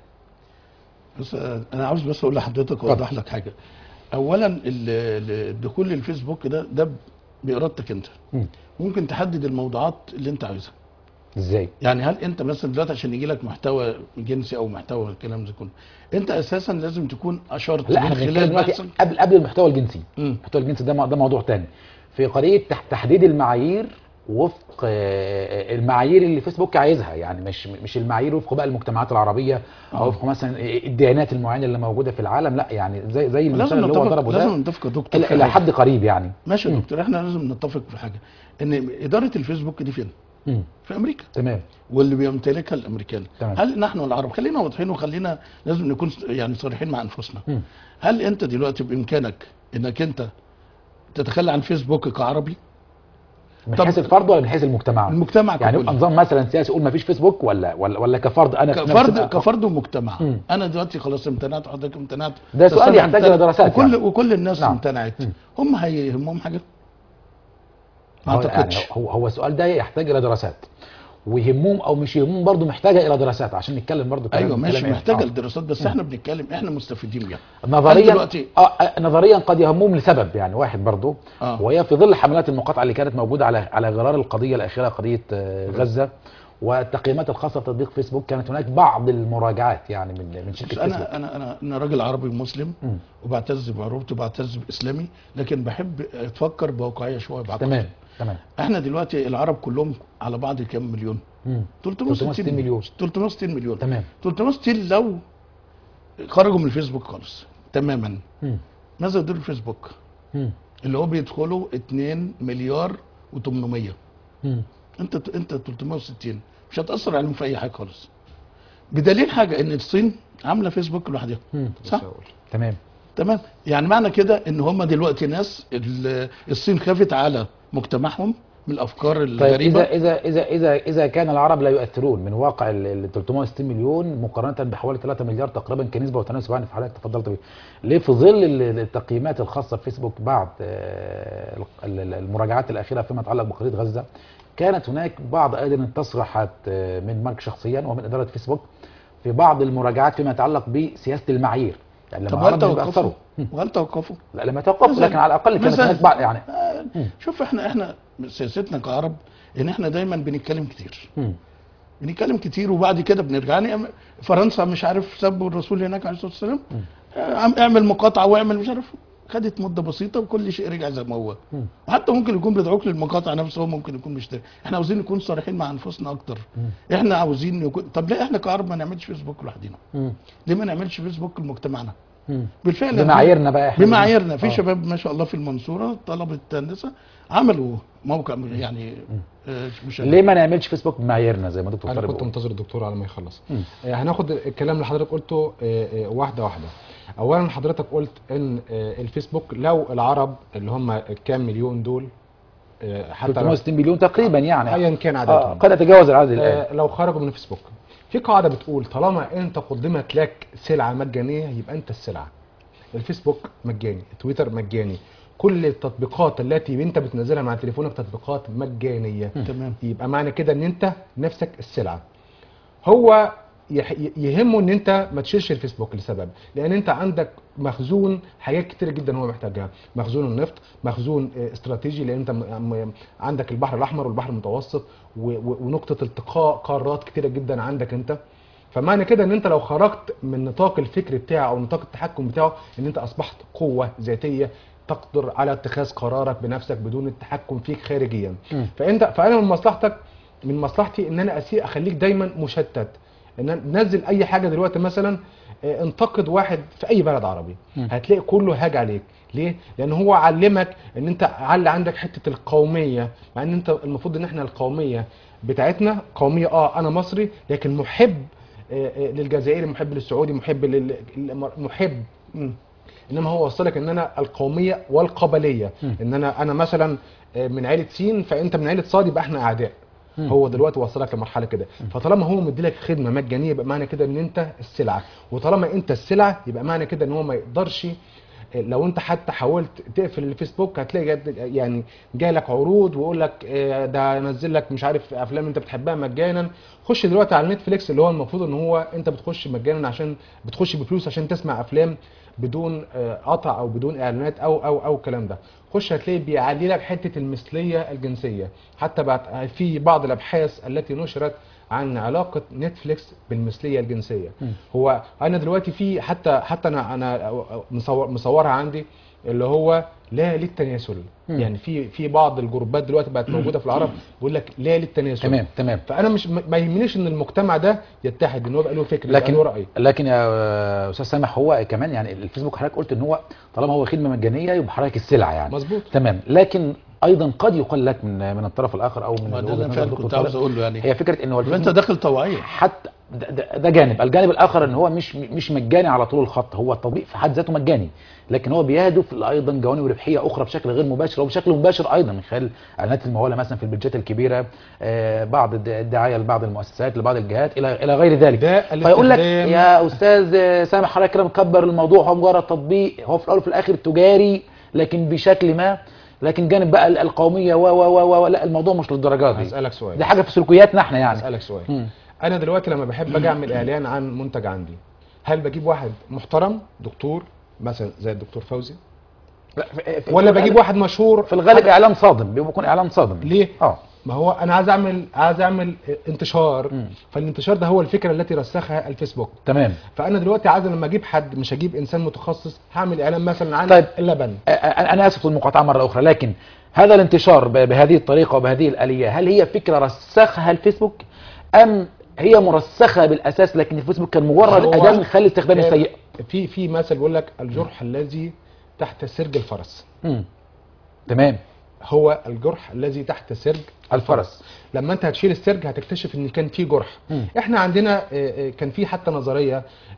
[SPEAKER 3] بس انا عاوز بس اقول لحضرتك اوضح لك حاجه اولا ال- ال- الدخول للفيسبوك ده ده بارادتك انت
[SPEAKER 1] مم.
[SPEAKER 3] ممكن تحدد الموضوعات اللي انت عايزها
[SPEAKER 1] ازاي
[SPEAKER 3] يعني هل انت مثلا دلوقتي عشان يجي لك محتوى جنسي او محتوى الكلام ده كله انت اساسا لازم تكون اشرت
[SPEAKER 1] لا
[SPEAKER 3] من
[SPEAKER 1] احنا بنتكلم دلوقتي
[SPEAKER 3] بحث
[SPEAKER 1] قبل قبل المحتوى الجنسي
[SPEAKER 3] مم.
[SPEAKER 1] المحتوى الجنسي ده م- ده موضوع تاني في قضيه تح- تحديد المعايير وفق آه، المعايير اللي فيسبوك عايزها يعني مش مش المعايير وفق بقى المجتمعات العربيه او
[SPEAKER 3] آه.
[SPEAKER 1] وفق مثلا الديانات المعينه اللي موجوده في العالم لا يعني زي زي المثال
[SPEAKER 3] لازم
[SPEAKER 1] اللي هو
[SPEAKER 3] نتفق
[SPEAKER 1] ضربه
[SPEAKER 3] لازم
[SPEAKER 1] ده
[SPEAKER 3] نتفق يا دكتور
[SPEAKER 1] الى
[SPEAKER 3] في
[SPEAKER 1] إلى
[SPEAKER 3] حاجة.
[SPEAKER 1] حد قريب يعني
[SPEAKER 3] ماشي يا
[SPEAKER 1] مم.
[SPEAKER 3] دكتور احنا لازم نتفق في حاجه ان اداره الفيسبوك دي فين؟
[SPEAKER 1] مم.
[SPEAKER 3] في امريكا
[SPEAKER 1] تمام
[SPEAKER 3] واللي بيمتلكها الامريكان
[SPEAKER 1] تمام.
[SPEAKER 3] هل نحن العرب خلينا واضحين وخلينا لازم نكون يعني صريحين مع انفسنا
[SPEAKER 1] مم.
[SPEAKER 3] هل انت دلوقتي بامكانك انك انت تتخلى عن فيسبوك كعربي
[SPEAKER 1] من
[SPEAKER 3] طب-
[SPEAKER 1] حيث الفرد ولا من حيث المجتمع
[SPEAKER 3] المجتمع
[SPEAKER 1] يعني
[SPEAKER 3] ككل.
[SPEAKER 1] يبقى نظام مثلا سياسي يقول ما فيش فيسبوك ولا ولا ولا كفرد انا في نفسي
[SPEAKER 3] كفرد
[SPEAKER 1] بقى-
[SPEAKER 3] كفرد ومجتمع
[SPEAKER 1] مم.
[SPEAKER 3] انا دلوقتي خلاص امتنعت وحضرتك امتنعت
[SPEAKER 1] ده سؤال
[SPEAKER 3] تستمع
[SPEAKER 1] يحتاج
[SPEAKER 3] امتنع-
[SPEAKER 1] إلى دراسات
[SPEAKER 3] وكل
[SPEAKER 1] يعني.
[SPEAKER 3] وكل الناس
[SPEAKER 1] نعم.
[SPEAKER 3] امتنعت
[SPEAKER 1] مم.
[SPEAKER 3] هم هيهمهم حاجه ما
[SPEAKER 1] هو يعني
[SPEAKER 3] اعتقدش
[SPEAKER 1] هو هو السؤال ده يحتاج الى دراسات ويهمهم او مش يهمهم برضه محتاجه الى دراسات عشان نتكلم برضه كلام
[SPEAKER 3] ايوه ماشي
[SPEAKER 1] كلام إيه؟
[SPEAKER 3] محتاجه
[SPEAKER 1] آه.
[SPEAKER 3] الدراسات بس احنا بنتكلم احنا مستفيدين بيها هل
[SPEAKER 1] نظريا
[SPEAKER 3] دلوقتي
[SPEAKER 1] آه آه، نظريا قد يهمهم لسبب يعني واحد برضه
[SPEAKER 3] آه.
[SPEAKER 1] وهي في ظل حملات المقاطعه اللي كانت موجوده على على غرار القضيه الاخيره قضيه آه، غزه والتقييمات الخاصه بتطبيق فيسبوك كانت هناك بعض المراجعات يعني من من
[SPEAKER 3] بس
[SPEAKER 1] شركه فيسبوك
[SPEAKER 3] انا انا انا انا راجل عربي مسلم
[SPEAKER 1] مم.
[SPEAKER 3] وبعتز بعروبتي وبعتز باسلامي لكن بحب اتفكر بواقعيه شويه بعقل
[SPEAKER 1] تمام تمام
[SPEAKER 3] احنا دلوقتي العرب كلهم على بعض كام مليون
[SPEAKER 1] مم.
[SPEAKER 3] 360
[SPEAKER 1] مليون.
[SPEAKER 3] 360 مليون
[SPEAKER 1] تمام
[SPEAKER 3] 360 لو خرجوا من الفيسبوك خالص تماما
[SPEAKER 1] مم.
[SPEAKER 3] ماذا يدور الفيسبوك
[SPEAKER 1] مم.
[SPEAKER 3] اللي هو بيدخلوا 2 مليار و800
[SPEAKER 1] مم.
[SPEAKER 3] انت انت 360 مش هتاثر عليهم في اي حاجه خالص بدليل حاجه ان الصين عامله فيسبوك لوحدها
[SPEAKER 1] مم.
[SPEAKER 3] صح
[SPEAKER 1] تمام
[SPEAKER 3] تمام يعني معنى كده ان هم دلوقتي ناس ال- الصين خافت على مجتمعهم من الافكار
[SPEAKER 1] طيب
[SPEAKER 3] الغريبه
[SPEAKER 1] اذا اذا اذا اذا اذا كان العرب لا يؤثرون من واقع ال ال 360 مليون مقارنه بحوالي 3 مليار تقريبا كنسبه وتناسب يعني في حضرتك تفضلت بيه ليه في ظل ال- التقييمات الخاصه بفيسبوك بعد آه، ال- ال- المراجعات الاخيره فيما يتعلق بقضيه غزه كانت هناك بعض ايضا التصريحات آه، من مارك شخصيا ومن اداره فيسبوك في بعض المراجعات فيما يتعلق بسياسه المعايير يعني
[SPEAKER 3] طب
[SPEAKER 1] لما
[SPEAKER 3] وهل
[SPEAKER 1] العرب مش
[SPEAKER 3] توقفوا؟
[SPEAKER 1] بيأثروا
[SPEAKER 3] وهل توقفوا؟
[SPEAKER 1] لا لما توقفوا
[SPEAKER 3] مثلاً-
[SPEAKER 1] لكن على الاقل كانت
[SPEAKER 3] مثلاً-
[SPEAKER 1] هناك بعض يعني
[SPEAKER 3] آه، شوف احنا احنا سياستنا كعرب ان احنا دايما بنتكلم كتير
[SPEAKER 1] مم.
[SPEAKER 3] بنتكلم كتير وبعد كده بنرجع يعني فرنسا مش عارف سبوا الرسول هناك عليه الصلاه والسلام آه، عم اعمل مقاطعه واعمل مش عارف خدت مده بسيطه وكل شيء رجع زي ما هو
[SPEAKER 1] مم.
[SPEAKER 3] وحتى ممكن يكون بيدعوك للمقاطعه نفسه هو ممكن يكون مش احنا عاوزين نكون صريحين مع انفسنا اكتر احنا عاوزين يكون طب ليه احنا كعرب ما نعملش فيسبوك لوحدنا
[SPEAKER 1] مم.
[SPEAKER 3] ليه ما نعملش فيسبوك لمجتمعنا
[SPEAKER 1] مم.
[SPEAKER 3] بالفعل
[SPEAKER 1] بمعاييرنا بقى احنا
[SPEAKER 3] بمعاييرنا في
[SPEAKER 1] آه.
[SPEAKER 3] شباب ما شاء الله في المنصوره طلبه هندسه عملوا موقع يعني آه، مش
[SPEAKER 1] ليه ما نعملش فيسبوك بمعاييرنا زي ما دكتور
[SPEAKER 2] انا
[SPEAKER 1] طارق
[SPEAKER 2] كنت
[SPEAKER 1] بيقول؟
[SPEAKER 2] منتظر الدكتور على ما يخلص
[SPEAKER 1] مم.
[SPEAKER 2] آه، هناخد الكلام اللي حضرتك قلته آه، آه، واحده واحده اولا حضرتك قلت ان آه، الفيسبوك لو العرب اللي هم كام مليون دول آه، حتى لو-
[SPEAKER 1] 360 مليون تقريبا يعني
[SPEAKER 2] ايا كان
[SPEAKER 1] آه
[SPEAKER 2] عددهم
[SPEAKER 1] قد يتجاوز العدد الان
[SPEAKER 2] آه، لو خرجوا من الفيسبوك في قاعده بتقول طالما انت قدمت لك سلعه مجانيه يبقى انت السلعه الفيسبوك مجاني تويتر مجاني كل التطبيقات التي انت بتنزلها مع تليفونك تطبيقات مجانيه
[SPEAKER 3] تمام
[SPEAKER 2] يبقى معنى كده ان انت نفسك السلعه هو يح- يهمه ان انت ما تشيلش الفيسبوك لسبب لان انت عندك مخزون حاجات كتير جدا هو محتاجها مخزون النفط مخزون آه، استراتيجي لان انت م- م- عندك البحر الاحمر والبحر المتوسط و- و- ونقطه التقاء قارات كتيره جدا عندك انت فمعنى كده ان انت لو خرجت من نطاق الفكر بتاعه او نطاق التحكم بتاعه ان انت اصبحت قوه ذاتيه تقدر على اتخاذ قرارك بنفسك بدون التحكم فيك خارجيا
[SPEAKER 1] مم.
[SPEAKER 2] فانت فانا من مصلحتك من مصلحتي ان انا اسيء اخليك دايما مشتت ان أنا نزل اي حاجه دلوقتي مثلا آه، انتقد واحد في اي بلد عربي
[SPEAKER 1] مم.
[SPEAKER 2] هتلاقي كله هاج عليك ليه لان هو علمك ان انت علي عندك حته القوميه مع ان انت المفروض ان احنا القوميه بتاعتنا قوميه اه انا مصري لكن محب آه، آه، للجزائري محب للسعودي محب لل محب
[SPEAKER 3] مم.
[SPEAKER 2] انما هو وصلك ان انا القوميه والقبليه
[SPEAKER 1] مم.
[SPEAKER 2] ان انا انا مثلا آه، من عيله سين فانت من عيله صاد يبقى احنا اعداء
[SPEAKER 1] مم.
[SPEAKER 2] هو دلوقتي وصلك لمرحله كده فطالما هو مديلك خدمه مجانيه يبقى معنى كده ان انت السلعه وطالما انت السلعه يبقى معنى كده ان هو ما يقدرش آه، لو انت حتى حاولت تقفل الفيسبوك هتلاقي جد- يعني جالك عروض ويقول لك آه، ده انزل لك مش عارف افلام انت بتحبها مجانا خش دلوقتي على نتفليكس اللي هو المفروض ان هو انت بتخش مجانا عشان بتخش بفلوس عشان تسمع افلام بدون آه، قطع او بدون اعلانات او او او الكلام ده خش هتلاقي بيعلي لك حته المثليه الجنسيه حتى بعد في بعض الابحاث التي نشرت عن علاقه نتفليكس بالمثليه الجنسيه
[SPEAKER 1] مم.
[SPEAKER 2] هو انا دلوقتي في حتى حتى انا انا مصور مصورها عندي اللي هو لا للتناسل
[SPEAKER 1] مم.
[SPEAKER 2] يعني في في بعض الجروبات دلوقتي بقت موجوده في العرب بيقول لك لا للتناسل
[SPEAKER 1] تمام تمام
[SPEAKER 2] فانا مش ما يهمنيش ان المجتمع ده يتحد ان هو يبقى له فكر يبقى
[SPEAKER 1] لكن
[SPEAKER 2] له راي
[SPEAKER 1] لكن يا آه، استاذ سامح هو كمان يعني الفيسبوك حضرتك قلت ان هو طالما هو خدمه مجانيه يبقى حضرتك السلعه يعني
[SPEAKER 2] مظبوط
[SPEAKER 1] تمام لكن ايضا قد يقال لك من من الطرف الاخر او من
[SPEAKER 3] ما ده
[SPEAKER 1] وجهة
[SPEAKER 3] انا
[SPEAKER 1] نظر
[SPEAKER 3] فعلا
[SPEAKER 1] دكتور
[SPEAKER 3] كنت
[SPEAKER 1] طارق،
[SPEAKER 3] عاوز اقول له يعني
[SPEAKER 1] هي فكره ان هو
[SPEAKER 3] يبقى انت
[SPEAKER 1] الفيسبوك
[SPEAKER 3] داخل طوعيه
[SPEAKER 1] حتى ده, ده, ده جانب الجانب الاخر ان هو مش مش مجاني على طول الخط هو التطبيق في حد ذاته مجاني لكن هو بيهدف ايضا جوانب ربحيه اخرى بشكل غير مباشر وبشكل مباشر ايضا من خلال اعلانات المموله مثلا في البيدجات الكبيره آه، بعض الد- الدعايه لبعض المؤسسات لبعض الجهات الى الى غير ذلك
[SPEAKER 2] ده
[SPEAKER 1] فيقول لك
[SPEAKER 2] الاستخدام-
[SPEAKER 1] يا استاذ آه، سامح حضرتك كده مكبر الموضوع هو مجرد تطبيق هو في الاول وفي الاخر تجاري لكن بشكل ما لكن جانب بقى ال- القوميه و و و و- لا الموضوع مش للدرجات دي
[SPEAKER 2] هسالك سؤال
[SPEAKER 1] دي حاجه في سلوكياتنا احنا يعني
[SPEAKER 2] هسالك سؤال
[SPEAKER 1] مم.
[SPEAKER 2] انا دلوقتي لما بحب اجي اعمل اعلان عن منتج عندي هل بجيب واحد محترم دكتور مثلا زي الدكتور فوزي
[SPEAKER 1] لا، في- في-
[SPEAKER 2] ولا
[SPEAKER 1] في
[SPEAKER 2] بجيب
[SPEAKER 1] الغالب-
[SPEAKER 2] واحد مشهور
[SPEAKER 1] في الغالب اعلان صادم بيكون اعلان صادم
[SPEAKER 2] ليه
[SPEAKER 1] اه
[SPEAKER 2] ما هو انا عايز اعمل عايز اعمل انتشار
[SPEAKER 1] مم.
[SPEAKER 2] فالانتشار ده هو الفكره التي رسخها الفيسبوك
[SPEAKER 1] تمام
[SPEAKER 2] فانا دلوقتي عايز لما اجيب حد مش هجيب انسان متخصص هعمل اعلان مثلا عن
[SPEAKER 1] طيب.
[SPEAKER 2] اللبن
[SPEAKER 1] آه، آه، انا اسف للمقاطعه مره اخرى لكن هذا الانتشار ب- بهذه الطريقه وبهذه الاليه هل هي فكره رسخها الفيسبوك ام هي مرسخه بالاساس لكن الفيسبوك كان مجرد
[SPEAKER 2] هو-
[SPEAKER 1] اداه من خلال الاستخدام
[SPEAKER 2] كان
[SPEAKER 1] السيء
[SPEAKER 2] في في مثل بيقول لك الجرح الذي تحت سرج الفرس
[SPEAKER 1] مم. تمام
[SPEAKER 2] هو الجرح الذي تحت سرج
[SPEAKER 1] الفرس
[SPEAKER 2] لما انت هتشيل السرج هتكتشف ان كان في جرح
[SPEAKER 1] مم.
[SPEAKER 2] احنا عندنا آه، آه، كان في حتى نظريه آه،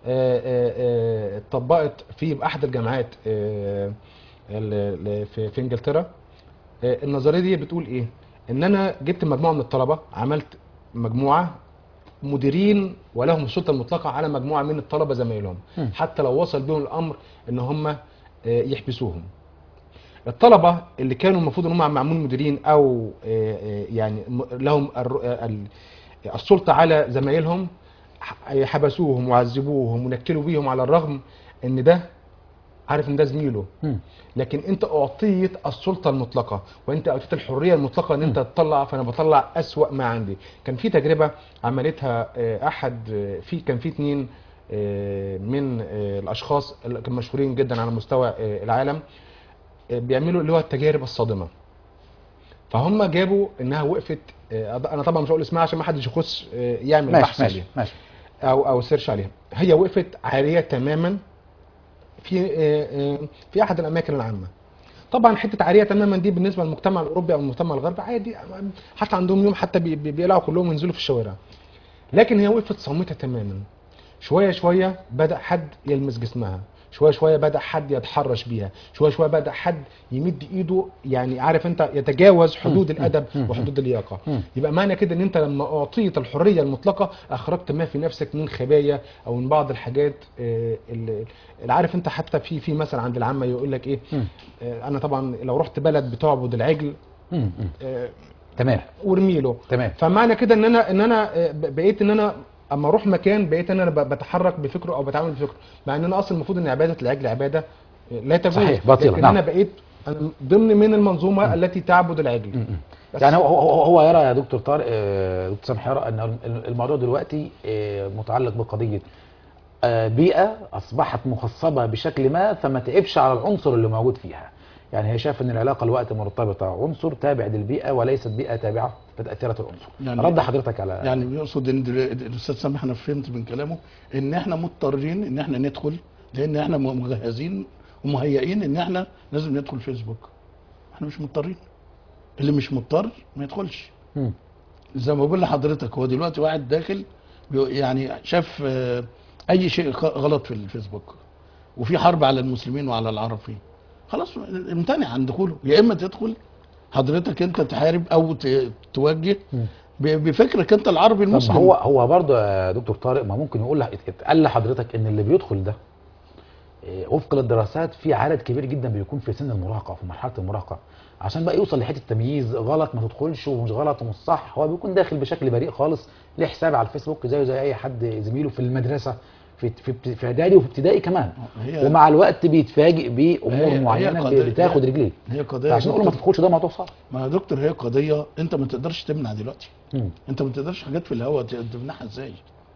[SPEAKER 2] آه، آه، اتطبقت في احد الجامعات آه، ال- ال- في في انجلترا آه، النظريه دي بتقول ايه ان انا جبت مجموعه من الطلبه عملت مجموعه مديرين ولهم السلطه المطلقه على مجموعه من الطلبه زمايلهم
[SPEAKER 1] مم.
[SPEAKER 2] حتى لو وصل بهم الامر ان هم آه، يحبسوهم الطلبه اللي كانوا المفروض ان هم معمول مديرين او آه، آه، يعني م- لهم الر- آه، ال- السلطه على زمايلهم ح- حبسوهم وعذبوهم ونكلوا بيهم على الرغم ان ده عارف ان ده زميله
[SPEAKER 1] مم.
[SPEAKER 2] لكن انت اعطيت السلطه المطلقه وانت اعطيت الحريه المطلقه ان انت تطلع فانا بطلع اسوا ما عندي كان في تجربه عملتها آه، احد آه، في كان في اتنين آه، من آه، الاشخاص اللي كانوا مشهورين جدا على مستوى آه، العالم آه، بيعملوا اللي هو التجارب الصادمه فهم جابوا انها وقفت آه، انا طبعا مش هقول اسمها عشان ما حدش يخش آه، يعمل
[SPEAKER 1] ماشي
[SPEAKER 2] بحث
[SPEAKER 1] ماشي
[SPEAKER 2] عليها
[SPEAKER 1] ماشي
[SPEAKER 2] او او سيرش عليها هي وقفت عاريه تماما في آه، آه، في احد الاماكن العامه طبعا حته عاريه تماما دي بالنسبه للمجتمع الاوروبي او المجتمع الغربي عادي حتى عندهم يوم حتى بي- بي- بيقلعوا كلهم وينزلوا في الشوارع لكن هي وقفت صامته تماما شويه شويه بدا حد يلمس جسمها شويه شويه بدا حد يتحرش بيها شويه شويه بدا حد يمد ايده يعني عارف انت يتجاوز حدود الادب
[SPEAKER 1] مم.
[SPEAKER 2] وحدود اللياقه
[SPEAKER 1] مم.
[SPEAKER 2] يبقى معنى كده ان انت لما اعطيت الحريه المطلقه اخرجت ما في نفسك من خبايا او من بعض الحاجات آه، اللي اللي عارف انت حتى في في مثل عند العامه يقول لك ايه
[SPEAKER 1] مم.
[SPEAKER 2] آه، انا طبعا لو رحت بلد بتعبد العجل
[SPEAKER 1] مم. مم.
[SPEAKER 2] آه،
[SPEAKER 1] تمام
[SPEAKER 2] وارمي له
[SPEAKER 1] تمام
[SPEAKER 2] فمعنى كده ان انا ان انا آه، ب- بقيت ان انا اما اروح مكان بقيت ان انا ب- بتحرك بفكره او بتعامل بفكره مع ان انا اصلا المفروض ان عباده العجل عباده آه، لا تجوز
[SPEAKER 1] صحيح، باطلة،
[SPEAKER 2] لكن
[SPEAKER 1] نعم.
[SPEAKER 2] انا بقيت أنا ضمن من المنظومه التي تعبد العجل
[SPEAKER 1] مم. مم.
[SPEAKER 2] بس.
[SPEAKER 1] يعني هو هو هو يرى يا دكتور طارق آه، دكتور سامح يرى ان الموضوع دلوقتي آه، متعلق بقضيه آه، بيئه اصبحت مخصبه بشكل ما فما تعبش على العنصر اللي موجود فيها يعني هي شايف ان العلاقه الوقت مرتبطه عنصر تابع للبيئه وليست بيئه تابعه لتاثيرات العنصر
[SPEAKER 3] يعني-
[SPEAKER 1] رد حضرتك على
[SPEAKER 3] يعني بيقصد ان دل- الاستاذ سامح انا فهمت من كلامه ان احنا مضطرين ان احنا ندخل لان احنا مجهزين ومهيئين ان احنا لازم ندخل فيسبوك احنا مش مضطرين اللي مش مضطر ما يدخلش
[SPEAKER 1] مم.
[SPEAKER 3] زي ما بقول لحضرتك هو دلوقتي واحد داخل بيو- يعني شاف آه، اي شيء غ- غلط في الفيسبوك وفي حرب على المسلمين وعلى العرب فيه خلاص امتنع عن دخوله يا اما تدخل حضرتك انت تحارب او ت- توجه
[SPEAKER 1] مم.
[SPEAKER 3] ب- بفكرك انت العربي
[SPEAKER 1] طب
[SPEAKER 3] المسلم
[SPEAKER 1] هو هو برضه يا دكتور طارق ما ممكن يقول لك اتقال لحضرتك ان اللي بيدخل ده إيه، وفق للدراسات في عدد كبير جدا بيكون في سن المراهقه في مرحله المراهقه عشان بقى يوصل لحته التمييز غلط ما تدخلش ومش غلط ومش صح هو بيكون داخل بشكل بريء خالص ليه حساب على الفيسبوك زيه زي اي حد زميله في المدرسه في في ابت- في اعدادي وفي ابتدائي كمان
[SPEAKER 3] هي
[SPEAKER 1] ومع الوقت بيتفاجئ
[SPEAKER 3] هي-
[SPEAKER 1] بامور
[SPEAKER 3] هي
[SPEAKER 1] معينه
[SPEAKER 3] قضية-
[SPEAKER 1] بتاخد
[SPEAKER 3] هي-
[SPEAKER 1] رجليه
[SPEAKER 3] هي قضيه
[SPEAKER 1] عشان نقول له ما
[SPEAKER 3] دكتور-
[SPEAKER 1] تدخلش ده موضوع صعب
[SPEAKER 3] ما يا دكتور هي قضيه انت ما تقدرش تمنع دلوقتي
[SPEAKER 1] مم.
[SPEAKER 3] انت ما تقدرش حاجات في الهواء ت- تمنعها ازاي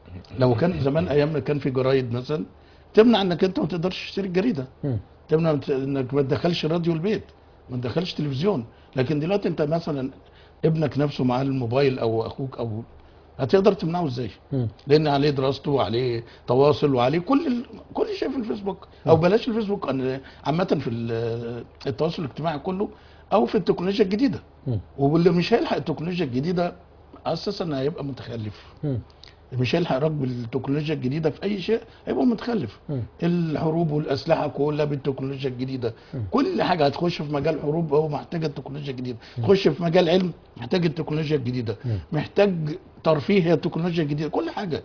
[SPEAKER 3] لو كان زمان ايام ما كان في جرايد مثلا تمنع انك انت ما تقدرش تشتري الجريده
[SPEAKER 1] مم.
[SPEAKER 3] تمنع انت- انك ما تدخلش راديو البيت ما تدخلش تلفزيون لكن دلوقتي انت مثلا ابنك نفسه معاه الموبايل او اخوك او هتقدر تمنعه ازاي
[SPEAKER 1] مم.
[SPEAKER 3] لان عليه دراسته وعليه تواصل وعليه كل ال... كل شيء في الفيسبوك او بلاش الفيسبوك أنا عامه في ال- التواصل الاجتماعي كله او في التكنولوجيا الجديده
[SPEAKER 1] مم.
[SPEAKER 3] واللي مش هيلحق التكنولوجيا الجديده اساسا هيبقى متخلف
[SPEAKER 1] مم.
[SPEAKER 3] مش هيلحق ركب التكنولوجيا الجديده في اي شيء هيبقى متخلف
[SPEAKER 1] مم.
[SPEAKER 3] الحروب والاسلحه كلها بالتكنولوجيا الجديده كل حاجه هتخش في مجال حروب هو محتاجه التكنولوجيا الجديده تخش في مجال علم محتاج التكنولوجيا الجديده محتاج ترفيه هي التكنولوجيا الجديده كل حاجه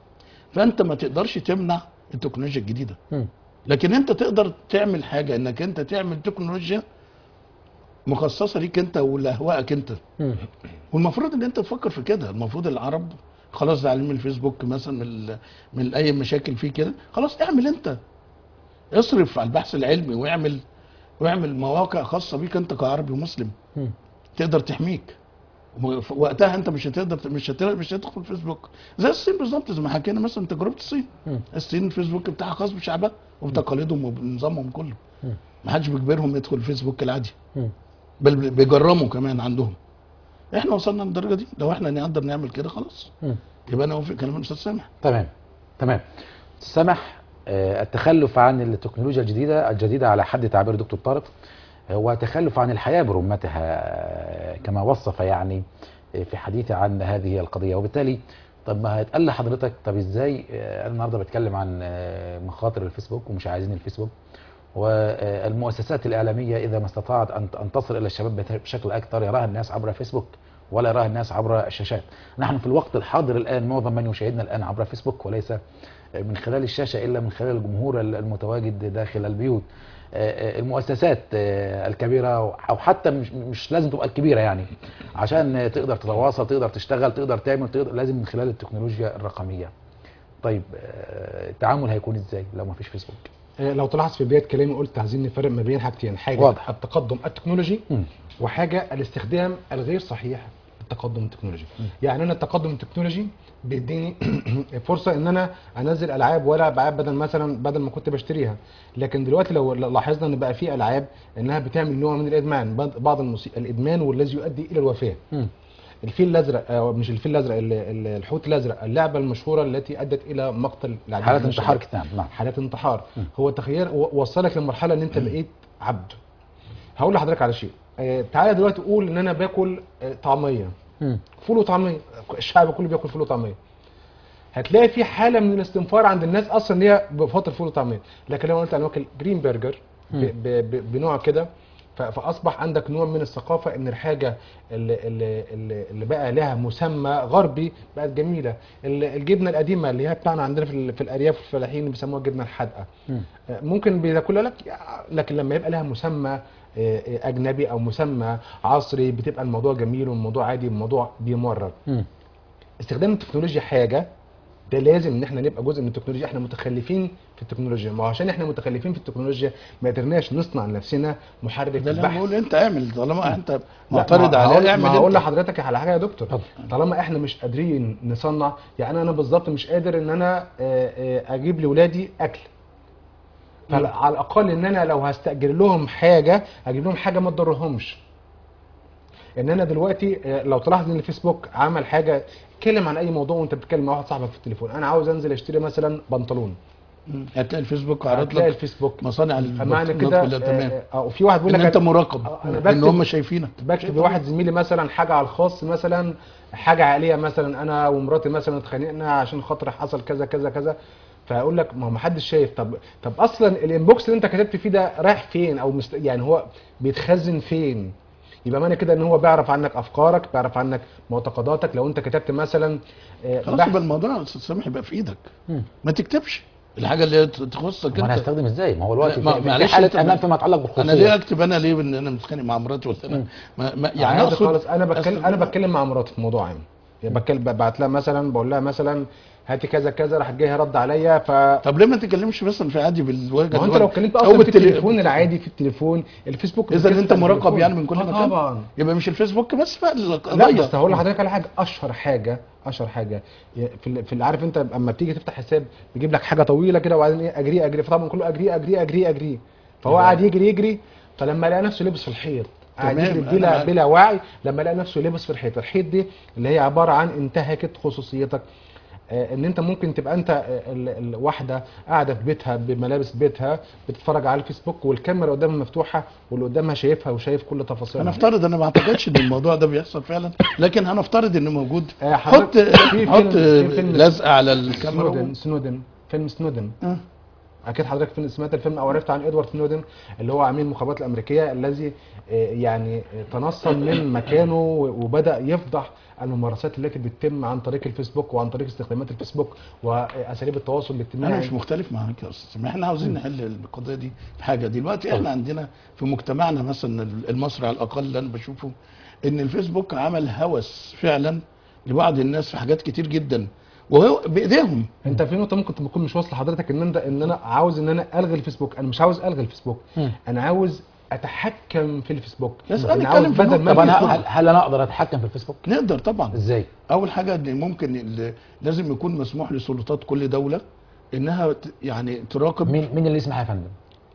[SPEAKER 3] فانت ما تقدرش تمنع التكنولوجيا الجديده
[SPEAKER 1] مم.
[SPEAKER 3] لكن انت تقدر تعمل حاجه انك انت تعمل تكنولوجيا مخصصه ليك انت ولاهوائك انت
[SPEAKER 1] مم.
[SPEAKER 3] والمفروض ان انت تفكر في كده المفروض العرب خلاص زعلانين من الفيسبوك مثلا من ال- من اي مشاكل فيه كده خلاص اعمل انت اصرف على البحث العلمي واعمل واعمل مواقع خاصه بيك انت كعربي ومسلم
[SPEAKER 1] مم.
[SPEAKER 3] تقدر تحميك وف- وقتها انت مش هتقدر مش هتقدر مش هتدخل فيسبوك زي الصين بالظبط زي ما حكينا مثلا تجربه الصين
[SPEAKER 1] مم.
[SPEAKER 3] الصين الفيسبوك بتاعها خاص بشعبها وبتقاليدهم وبنظامهم كله
[SPEAKER 1] مم.
[SPEAKER 3] ما حدش بيجبرهم يدخل الفيسبوك العادي
[SPEAKER 1] مم.
[SPEAKER 3] بل بيجرموا كمان عندهم احنا وصلنا للدرجه دي لو احنا نقدر نعمل كده خلاص
[SPEAKER 1] مم.
[SPEAKER 3] يبقى انا اوافق كلام الاستاذ سامح
[SPEAKER 1] تمام تمام سمح آه، التخلف عن التكنولوجيا الجديدة الجديدة على حد تعبير دكتور طارق هو تخلف عن الحياة برمتها آه، كما وصف يعني آه، في حديثه عن هذه القضية وبالتالي طب ما هيتقال لحضرتك طب ازاي آه، انا النهارده بتكلم عن آه، مخاطر الفيسبوك ومش عايزين الفيسبوك والمؤسسات الإعلامية إذا ما استطاعت أن أن تصل إلى الشباب بت- بشكل أكثر يراها الناس عبر فيسبوك ولا يراها الناس عبر الشاشات نحن في الوقت الحاضر الآن معظم من يشاهدنا الآن عبر فيسبوك وليس من خلال الشاشة إلا من خلال الجمهور المتواجد داخل البيوت آه، آه، المؤسسات آه، الكبيرة أو حتى مش, مش لازم تبقى الكبيرة يعني عشان تقدر تتواصل تقدر تشتغل تقدر تعمل تقدر لازم من خلال التكنولوجيا الرقمية طيب آه، التعامل هيكون ازاي لو ما فيش فيسبوك
[SPEAKER 2] آه، لو تلاحظ في بدايه كلامي قلت عايزين نفرق ما بين حاجتين حاجه
[SPEAKER 1] واضح.
[SPEAKER 2] التقدم التكنولوجي
[SPEAKER 1] مم.
[SPEAKER 2] وحاجه الاستخدام الغير صحيح التقدم التكنولوجي يعني انا التقدم التكنولوجي بيديني فرصه ان انا انزل العاب ولا العاب بدل مثلا بدل ما كنت بشتريها لكن دلوقتي لو لاحظنا ان بقى في العاب انها بتعمل نوع من الادمان بعض- بعض المصي... الادمان والذي يؤدي الى الوفاه
[SPEAKER 1] مم.
[SPEAKER 2] الفيل الازرق أو مش الفيل الازرق ال- ال- الحوت الازرق اللعبه المشهوره التي ادت الى مقتل العديد
[SPEAKER 1] حالات
[SPEAKER 2] من
[SPEAKER 1] انتحار
[SPEAKER 2] الشباب.
[SPEAKER 1] كتاب نعم
[SPEAKER 2] حالات انتحار هو تخيل و- وصلك لمرحله ان انت بقيت عبد هقول لحضرتك على شيء آه، تعالى دلوقتي قول ان انا باكل آه، طعميه
[SPEAKER 1] مم.
[SPEAKER 2] فول وطعميه الشعب كله بياكل فول وطعميه هتلاقي في حاله من الاستنفار عند الناس اصلا ان هي بفتره فول وطعميه لكن لو قلت انا واكل جرين برجر ب- ب- ب- بنوع كده ف- فاصبح عندك نوع من الثقافه ان الحاجه اللي, اللي, اللي اللي بقى لها مسمى غربي بقت جميله ال- الجبنه القديمه اللي هي بتاعنا عندنا في, ال- في الارياف والفلاحين اللي بيسموها الجبنه الحادقه
[SPEAKER 1] مم.
[SPEAKER 2] ممكن بياكلها لك لكن لما يبقى لها مسمى آه، آه، اجنبي او مسمى عصري بتبقى الموضوع جميل والموضوع عادي والموضوع بيمرر
[SPEAKER 1] مم.
[SPEAKER 2] استخدام التكنولوجيا حاجه ده لازم ان احنا نبقى جزء من التكنولوجيا احنا متخلفين في التكنولوجيا ما هو عشان احنا متخلفين في التكنولوجيا ما قدرناش نصنع لنفسنا محرك
[SPEAKER 3] ده اللي انا
[SPEAKER 2] بحث
[SPEAKER 3] بقول انت اعمل طالما انت
[SPEAKER 2] لا،
[SPEAKER 3] معترض
[SPEAKER 2] ما هقول-
[SPEAKER 3] عليه اعمل
[SPEAKER 2] ما هقول
[SPEAKER 3] انت
[SPEAKER 2] لحضرتك على حاجه يا دكتور
[SPEAKER 1] اتفضل.
[SPEAKER 2] طالما احنا مش قادرين نصنع يعني انا بالظبط مش قادر ان انا آه، آه، اجيب لاولادي اكل فعلى الاقل ان انا لو هستاجر لهم حاجه اجيب لهم حاجه ما تضرهمش ان انا دلوقتي آه، لو تلاحظ ان الفيسبوك عمل حاجه اتكلم عن اي موضوع وانت بتتكلم مع واحد صاحبك في التليفون انا عاوز انزل اشتري مثلا بنطلون
[SPEAKER 3] مم. هتلاقي الفيسبوك عرض
[SPEAKER 2] هتلاقي
[SPEAKER 3] لك
[SPEAKER 2] الفيسبوك
[SPEAKER 3] مصانع
[SPEAKER 2] معنى
[SPEAKER 3] البنطلونات
[SPEAKER 2] كده
[SPEAKER 3] كلها تمام
[SPEAKER 2] آه، آه، وفي واحد بيقول
[SPEAKER 3] ان
[SPEAKER 2] لك
[SPEAKER 3] انت مراقب
[SPEAKER 2] آه، أنا
[SPEAKER 3] ان
[SPEAKER 2] بكتب-
[SPEAKER 3] هم شايفينك
[SPEAKER 2] بكتب لواحد زميلي مثلا حاجه على الخاص مثلا حاجه عائليه مثلا انا ومراتي مثلا اتخانقنا عشان خاطر حصل كذا كذا كذا فاقول لك ما هو ما حدش شايف طب طب اصلا الانبوكس اللي انت كتبت فيه ده رايح فين او مست... يعني هو بيتخزن فين يبقى معنى كده ان هو بيعرف عنك افكارك بيعرف عنك معتقداتك لو انت كتبت مثلا آه،
[SPEAKER 3] خلاص
[SPEAKER 2] بحث-
[SPEAKER 3] يبقى الموضوع يا استاذ سامح يبقى في ايدك
[SPEAKER 1] مم.
[SPEAKER 3] ما تكتبش الحاجه اللي تخصك
[SPEAKER 1] وانا
[SPEAKER 3] انت
[SPEAKER 1] هستخدم ازاي ما هو الوقت
[SPEAKER 3] لا، ما-
[SPEAKER 1] في, في
[SPEAKER 3] معلش
[SPEAKER 1] حاله
[SPEAKER 3] أنت-
[SPEAKER 1] امان فيما يتعلق
[SPEAKER 3] انا
[SPEAKER 1] بالخصوصيه
[SPEAKER 3] ليه اكتب انا ليه ان انا متخانق مع مراتي ولا انا ما ما يعني
[SPEAKER 2] عادي
[SPEAKER 3] اقصد
[SPEAKER 2] خالص انا بتكلم انا
[SPEAKER 3] أستخدم-
[SPEAKER 2] بتكلم مع مراتي في موضوع عام يعني بتكلم ببعت لها مثلا بقول لها مثلا هاتي كذا كذا راح جاي رد عليا ف
[SPEAKER 3] طب ليه ما تتكلمش مثلا في عادي بالوجه
[SPEAKER 2] ما هو انت لو اتكلمت
[SPEAKER 3] أو
[SPEAKER 2] اصلا في
[SPEAKER 3] بالتلي-
[SPEAKER 2] التليفون العادي في التليفون الفيسبوك
[SPEAKER 3] اذا
[SPEAKER 2] بيتكلم
[SPEAKER 3] انت
[SPEAKER 2] في
[SPEAKER 3] مراقب
[SPEAKER 2] التليفون.
[SPEAKER 3] يعني من كل
[SPEAKER 2] آه
[SPEAKER 3] مكان
[SPEAKER 2] طبعا
[SPEAKER 3] يبقى مش الفيسبوك بس بقى
[SPEAKER 2] لا
[SPEAKER 3] القضيه
[SPEAKER 2] بس هقول لحضرتك على حاجه اشهر حاجه اشهر حاجه في ال- في اللي عارف انت اما بتيجي تفتح حساب بيجيب لك حاجه طويله كده وبعدين ايه اجري اجري فطبعا كله اجري اجري اجري اجري فهو
[SPEAKER 3] تمام.
[SPEAKER 2] قاعد يجري يجري فلما لقى نفسه لبس في الحيط قاعد
[SPEAKER 3] تمام،
[SPEAKER 2] يجري
[SPEAKER 3] أنا
[SPEAKER 2] بلا
[SPEAKER 3] معاك.
[SPEAKER 2] بلا وعي لما لقى نفسه لبس في الحيط الحيط دي اللي هي عباره عن انتهكت خصوصيتك آه، ان انت ممكن تبقى انت آه، ال- الواحده قاعده في بيتها بملابس بيتها بتتفرج على الفيسبوك والكاميرا قدامها مفتوحه واللي قدامها شايفها وشايف كل تفاصيلها
[SPEAKER 3] هنفترض انا ما اعتقدش ان الموضوع ده بيحصل فعلا لكن هنفترض انه موجود
[SPEAKER 2] آه،
[SPEAKER 3] حط
[SPEAKER 2] حضرتك في
[SPEAKER 3] حط
[SPEAKER 2] فيلم- في فيلم
[SPEAKER 3] لزقه على الكاميرا
[SPEAKER 2] سنودن سنودن فيلم سنودن
[SPEAKER 3] آه.
[SPEAKER 2] اكيد حضرتك فيلم سمعت الفيلم او عرفت عن ادوارد سنودن اللي هو عميل المخابرات الامريكيه الذي آه، يعني آه، تنصل من مكانه وبدا يفضح الممارسات التي بتتم عن طريق الفيسبوك وعن طريق استخدامات الفيسبوك واساليب التواصل الاجتماعي
[SPEAKER 3] انا مش مختلف معاك يا استاذ سامح احنا عاوزين نحل القضيه دي بحاجه دلوقتي احنا عندنا في مجتمعنا مثلا المصري على الاقل اللي انا بشوفه ان الفيسبوك عمل هوس فعلا لبعض الناس في حاجات كتير جدا وهو بايديهم
[SPEAKER 2] انت في نقطه ممكن تكون مش واصله لحضرتك ان انت ان انا عاوز ان انا الغي الفيسبوك انا مش عاوز الغي الفيسبوك
[SPEAKER 1] مم.
[SPEAKER 2] انا عاوز اتحكم في الفيسبوك
[SPEAKER 3] بس
[SPEAKER 2] أنا
[SPEAKER 3] أنا
[SPEAKER 2] عاوز
[SPEAKER 3] أتكلم في
[SPEAKER 2] بدل ما
[SPEAKER 3] النقطة.
[SPEAKER 1] طب انا
[SPEAKER 2] الفيسبوك-
[SPEAKER 1] هل, هل انا اقدر اتحكم في الفيسبوك
[SPEAKER 3] نقدر طبعا
[SPEAKER 1] ازاي
[SPEAKER 3] اول حاجه ان ممكن ال- لازم يكون مسموح لسلطات كل دوله انها ت- يعني تراقب
[SPEAKER 1] مين مين اللي يسمح يا فندم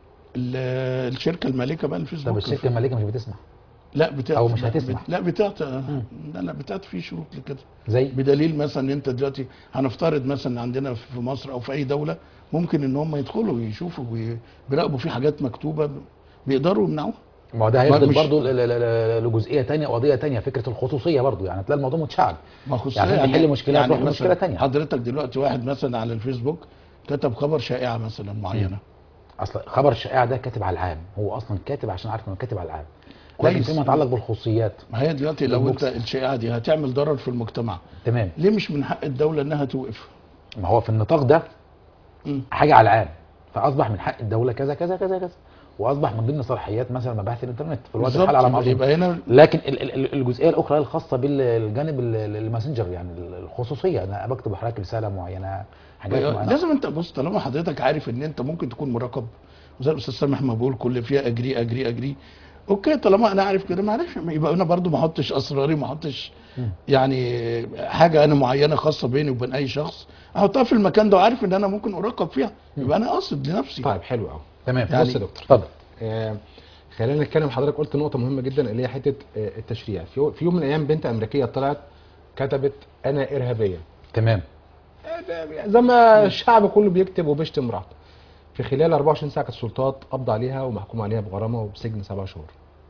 [SPEAKER 3] ال- الشركه المالكه بقى
[SPEAKER 1] طب
[SPEAKER 3] الفيسبوك
[SPEAKER 1] الشركه المالكه مش بتسمح
[SPEAKER 3] لا بتاعت
[SPEAKER 1] أو مش
[SPEAKER 3] لا،
[SPEAKER 1] هتسمح.
[SPEAKER 3] بت- لا بتاعت لا لا بتاعت في شروط لكده
[SPEAKER 1] زي
[SPEAKER 3] بدليل مثلا ان انت دلوقتي هنفترض مثلا عندنا في مصر او في اي دوله ممكن ان هم يدخلوا ويشوفوا ويراقبوا في حاجات مكتوبه بيقدروا يمنعوها
[SPEAKER 1] ما هو ده هيفضل
[SPEAKER 3] مش-
[SPEAKER 1] برضه ل- ل- ل- لجزئيه تانية قضيه تانية فكره الخصوصيه برضه يعني تلاقي الموضوع متشعب
[SPEAKER 3] ما خصوصا
[SPEAKER 1] يعني عشان تحل مشكلة تروح لمشكلة
[SPEAKER 3] مثلاً
[SPEAKER 1] تانية.
[SPEAKER 3] حضرتك دلوقتي واحد مثلا على الفيسبوك كتب خبر شائعه مثلا معينه
[SPEAKER 1] اصل خبر الشائع ده كاتب على العام هو اصلا كاتب عشان عارف انه كاتب على العام لكن
[SPEAKER 3] كويس.
[SPEAKER 1] فيما يتعلق بالخصوصيات
[SPEAKER 3] ما هي دلوقتي لو انت الشائعه دي هتعمل ضرر في المجتمع
[SPEAKER 1] تمام
[SPEAKER 3] ليه مش من حق الدوله انها توقف
[SPEAKER 1] ما هو في النطاق ده
[SPEAKER 3] مم.
[SPEAKER 1] حاجه على العام فاصبح من حق الدوله كذا كذا كذا كذا واصبح من ضمن صلاحيات مثلا مباحث الانترنت في الوقت الحالي على ما
[SPEAKER 3] بالظبط
[SPEAKER 1] اظن
[SPEAKER 3] يبقى هنا
[SPEAKER 1] لكن ال- ال- ال- الجزئيه الاخرى الخاصه بالجانب ال- ال- الماسنجر يعني ال- الخصوصيه انا بكتب لحضرتك رساله معينه حاجات معينه
[SPEAKER 3] لازم انت بص طالما حضرتك عارف ان انت ممكن تكون مراقب وزي الاستاذ سامح ما بقول كل فيها اجري اجري اجري اوكي طالما انا عارف كده معلش يبقى انا برضو ما احطش اسراري ما احطش يعني حاجه انا معينه خاصه بيني وبين اي شخص احطها في المكان ده وعارف ان انا ممكن اراقب فيها يبقى انا قاصد لنفسي
[SPEAKER 2] طيب حلو قوي
[SPEAKER 1] تمام
[SPEAKER 3] يعني-
[SPEAKER 2] بص يا دكتور
[SPEAKER 1] اتفضل
[SPEAKER 2] آه، خلينا نتكلم حضرتك قلت نقطة مهمة جدا اللي هي حتة آه، التشريع في يو- في يوم من الأيام بنت أمريكية طلعت كتبت أنا إرهابية
[SPEAKER 1] تمام
[SPEAKER 2] آه، زي ما الشعب كله بيكتب وبيشتم امرأته في خلال 24 ساعة كانت السلطات قبض عليها ومحكوم عليها بغرامة وبسجن سبع شهور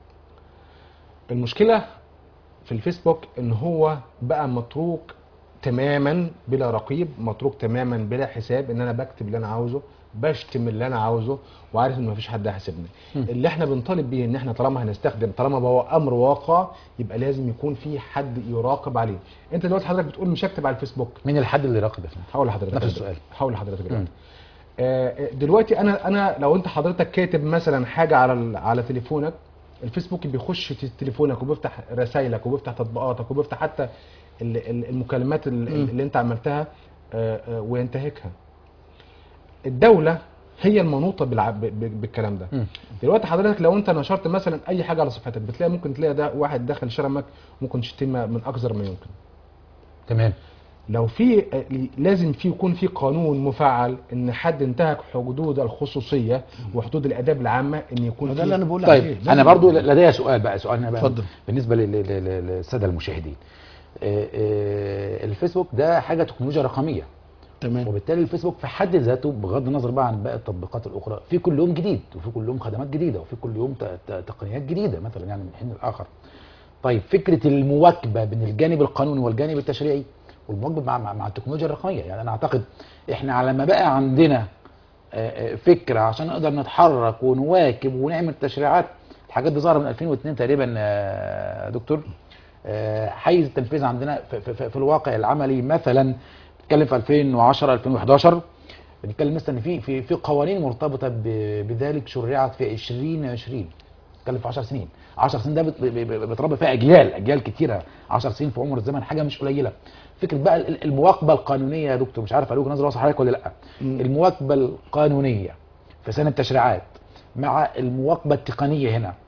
[SPEAKER 2] المشكلة في الفيسبوك ان هو بقى متروك تماما بلا رقيب متروك تماما بلا حساب ان انا بكتب اللي انا عاوزه بشتم اللي انا عاوزه وعارف ان مفيش حد هيحاسبني اللي احنا بنطالب بيه ان احنا طالما هنستخدم طالما هو امر واقع يبقى لازم يكون في حد يراقب عليه انت دلوقتي حضرتك بتقول مش هكتب على الفيسبوك
[SPEAKER 1] مين الحد اللي يراقب يا فندم؟
[SPEAKER 2] هقول لحضرتك
[SPEAKER 1] نفس
[SPEAKER 2] دلوقتي.
[SPEAKER 1] السؤال.
[SPEAKER 2] هقول لحضرتك
[SPEAKER 1] مم.
[SPEAKER 2] دلوقتي آه، دلوقتي انا انا لو انت حضرتك كاتب مثلا حاجه على ال- على تليفونك الفيسبوك بيخش في تليفونك وبيفتح رسائلك وبيفتح تطبيقاتك وبيفتح حتى ال- ال- المكالمات ال-
[SPEAKER 3] مم.
[SPEAKER 2] اللي انت عملتها آه، آه، وينتهكها الدوله هي المنوطه بالع- ب- ب- بالكلام ده
[SPEAKER 1] مم.
[SPEAKER 2] دلوقتي حضرتك لو انت نشرت مثلا اي حاجه على صفحتك بتلاقي ممكن تلاقي ده واحد دخل شرمك ممكن شتيمه من اكثر ما يمكن
[SPEAKER 1] تمام
[SPEAKER 2] لو في لازم في يكون في قانون مفعل ان حد انتهك حدود الخصوصيه وحدود الاداب العامه ان يكون
[SPEAKER 3] ده
[SPEAKER 2] في
[SPEAKER 3] اللي انا بقول
[SPEAKER 1] طيب
[SPEAKER 3] عليه
[SPEAKER 1] انا
[SPEAKER 3] لازم-
[SPEAKER 1] برضو لدي سؤال بقى سؤال أنا بقى
[SPEAKER 3] اتفضل.
[SPEAKER 1] بالنسبه لل- لل- لل- للساده المشاهدين آه، آه، الفيسبوك ده حاجه تكنولوجيا رقميه
[SPEAKER 3] تمام
[SPEAKER 1] وبالتالي الفيسبوك في حد ذاته بغض النظر بقى عن باقي التطبيقات الاخرى في كل يوم جديد وفي كل يوم خدمات جديده وفي كل يوم ت- ت- تقنيات جديده مثلا يعني من حين لاخر طيب فكره المواكبه بين الجانب القانوني والجانب التشريعي والمواكبه مع, مع, مع التكنولوجيا الرقميه يعني انا اعتقد احنا على ما بقى عندنا آه، آه، فكره عشان نقدر نتحرك ونواكب ونعمل تشريعات الحاجات دي ظاهره من 2002 تقريبا آه، دكتور آه، حيز التنفيذ عندنا في, في, في, في الواقع العملي مثلا بنتكلم في 2010 2011 بنتكلم مثلا ان في في في قوانين مرتبطه ب- بذلك شرعت في 2020 بنتكلم في 10 سنين 10 سنين ده بت- ب- ب- بتربي فيها اجيال اجيال كتيره 10 سنين في عمر الزمن حاجه مش قليله فكره بقى ال- المواكبه القانونيه يا دكتور مش عارف قالوا نظره واصل حضرتك ولا لا
[SPEAKER 3] مم.
[SPEAKER 1] المواكبه القانونيه في سنه التشريعات مع المواكبه التقنيه هنا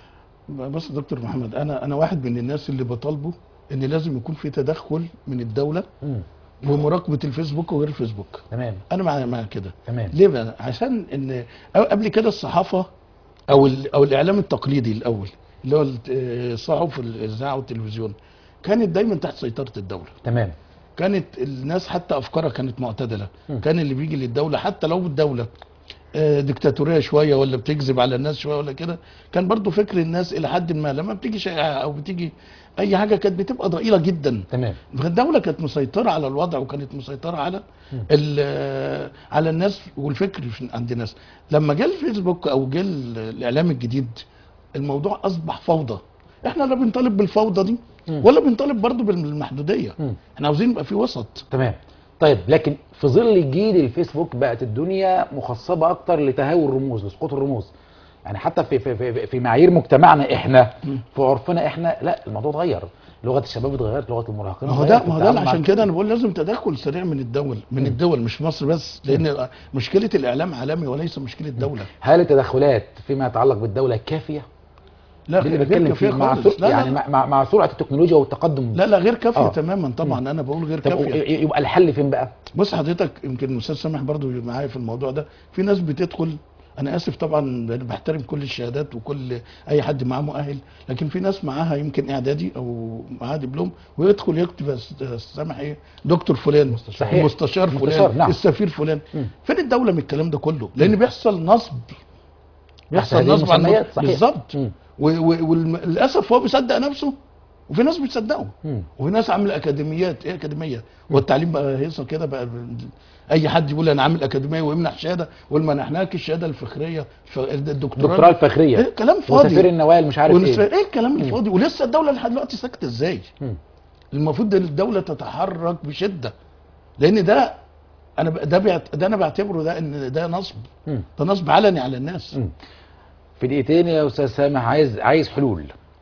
[SPEAKER 3] بص يا دكتور محمد انا انا واحد من الناس اللي بطالبه ان لازم يكون في تدخل من الدوله
[SPEAKER 1] مم.
[SPEAKER 3] ومراقبه الفيسبوك وغير الفيسبوك
[SPEAKER 1] تمام
[SPEAKER 3] انا مع مع كده
[SPEAKER 1] تمام
[SPEAKER 3] ليه بقى عشان ان أو قبل كده الصحافه او ال- او الاعلام التقليدي الاول اللي هو الت- الصحف والاذاعه والتلفزيون كانت دايما تحت سيطره الدوله
[SPEAKER 1] تمام
[SPEAKER 3] كانت الناس حتى افكارها كانت معتدله
[SPEAKER 1] مم.
[SPEAKER 3] كان اللي بيجي للدوله حتى لو الدوله آه، ديكتاتوريه شويه ولا بتكذب على الناس شويه ولا كده كان برضو فكر الناس الى حد ما لما بتيجي شائعه او بتيجي اي حاجه كانت بتبقى ضئيله جدا
[SPEAKER 1] تمام
[SPEAKER 3] الدوله كانت مسيطره على الوضع وكانت مسيطره على ال- على الناس والفكر في- عند الناس لما جه الفيسبوك او جه ال- الاعلام الجديد الموضوع اصبح فوضى احنا لا بنطالب بالفوضى دي
[SPEAKER 1] مم.
[SPEAKER 3] ولا بنطالب برضو بالمحدوديه
[SPEAKER 1] مم.
[SPEAKER 3] احنا عاوزين يبقى في وسط
[SPEAKER 1] تمام طيب لكن في ظل جيل الفيسبوك بقت الدنيا مخصبه اكتر لتهاوي الرموز لسقوط الرموز يعني حتى في في في, في معايير مجتمعنا احنا
[SPEAKER 3] مم.
[SPEAKER 1] في عرفنا احنا لا الموضوع اتغير لغه الشباب اتغيرت لغه المراهقين
[SPEAKER 3] ما هو ده
[SPEAKER 1] اتغيرت،
[SPEAKER 3] ما هو ده
[SPEAKER 1] التعامل مع
[SPEAKER 3] عشان كده انا بقول لازم تدخل سريع من الدول من الدول مش مصر بس لان مشكله الاعلام عالمي وليس مشكله دوله
[SPEAKER 1] هل التدخلات فيما يتعلق بالدوله كافيه؟
[SPEAKER 3] لا
[SPEAKER 1] دي اللي
[SPEAKER 3] غير
[SPEAKER 1] بتكلم
[SPEAKER 3] كافيه
[SPEAKER 1] فيه مع
[SPEAKER 3] خالص
[SPEAKER 1] سر...
[SPEAKER 3] لا
[SPEAKER 1] يعني
[SPEAKER 3] لا
[SPEAKER 1] مع- مع مع سرعه التكنولوجيا والتقدم
[SPEAKER 3] لا لا غير كافيه
[SPEAKER 1] آه.
[SPEAKER 3] تماما طبعا انا بقول غير
[SPEAKER 1] طب
[SPEAKER 3] كافيه
[SPEAKER 1] يبقى الحل فين بقى؟
[SPEAKER 3] بص حضرتك يمكن الاستاذ سامح برضو معايا في الموضوع ده في ناس بتدخل انا اسف طبعا انا بحترم كل الشهادات وكل اي حد معاه مؤهل لكن في ناس معاها يمكن اعدادي او معاه دبلوم ويدخل يكتب يا أستاذ سامح ايه دكتور فلان
[SPEAKER 1] مستشار.
[SPEAKER 3] المستشار فلان
[SPEAKER 1] مستشار، نعم.
[SPEAKER 3] السفير فلان
[SPEAKER 1] مم.
[SPEAKER 3] فين الدوله من الكلام ده كله لان بيحصل نصب
[SPEAKER 1] تحت
[SPEAKER 3] بيحصل
[SPEAKER 1] هذه
[SPEAKER 3] نصب على
[SPEAKER 1] المسميات،
[SPEAKER 3] المواطن.
[SPEAKER 1] صحيح.
[SPEAKER 3] بالظبط
[SPEAKER 1] مم.
[SPEAKER 3] وللاسف هو بيصدق نفسه وفي ناس بتصدقه
[SPEAKER 1] مم.
[SPEAKER 3] وفي ناس عامل اكاديميات ايه اكاديميه والتعليم بقى هيصه كده بقى اي حد يقول انا عامل اكاديميه ويمنح شهاده ويقول منحناك الشهاده الفخريه ف- الدكتوراه
[SPEAKER 1] الدكتوراه الفخريه
[SPEAKER 3] ايه كلام فاضي
[SPEAKER 1] وسفير النوال مش عارف
[SPEAKER 3] ونسفة-
[SPEAKER 1] ايه
[SPEAKER 3] ايه الكلام الفاضي ولسه الدوله لحد دلوقتي ساكته ازاي
[SPEAKER 1] مم.
[SPEAKER 3] المفروض ان الدوله تتحرك بشده لان ده انا ب- ده بيعت... ده انا بعتبره ده ان ده نصب
[SPEAKER 1] مم.
[SPEAKER 3] ده نصب علني على الناس
[SPEAKER 1] مم. في دقيقتين يا استاذ سامح عايز عايز حلول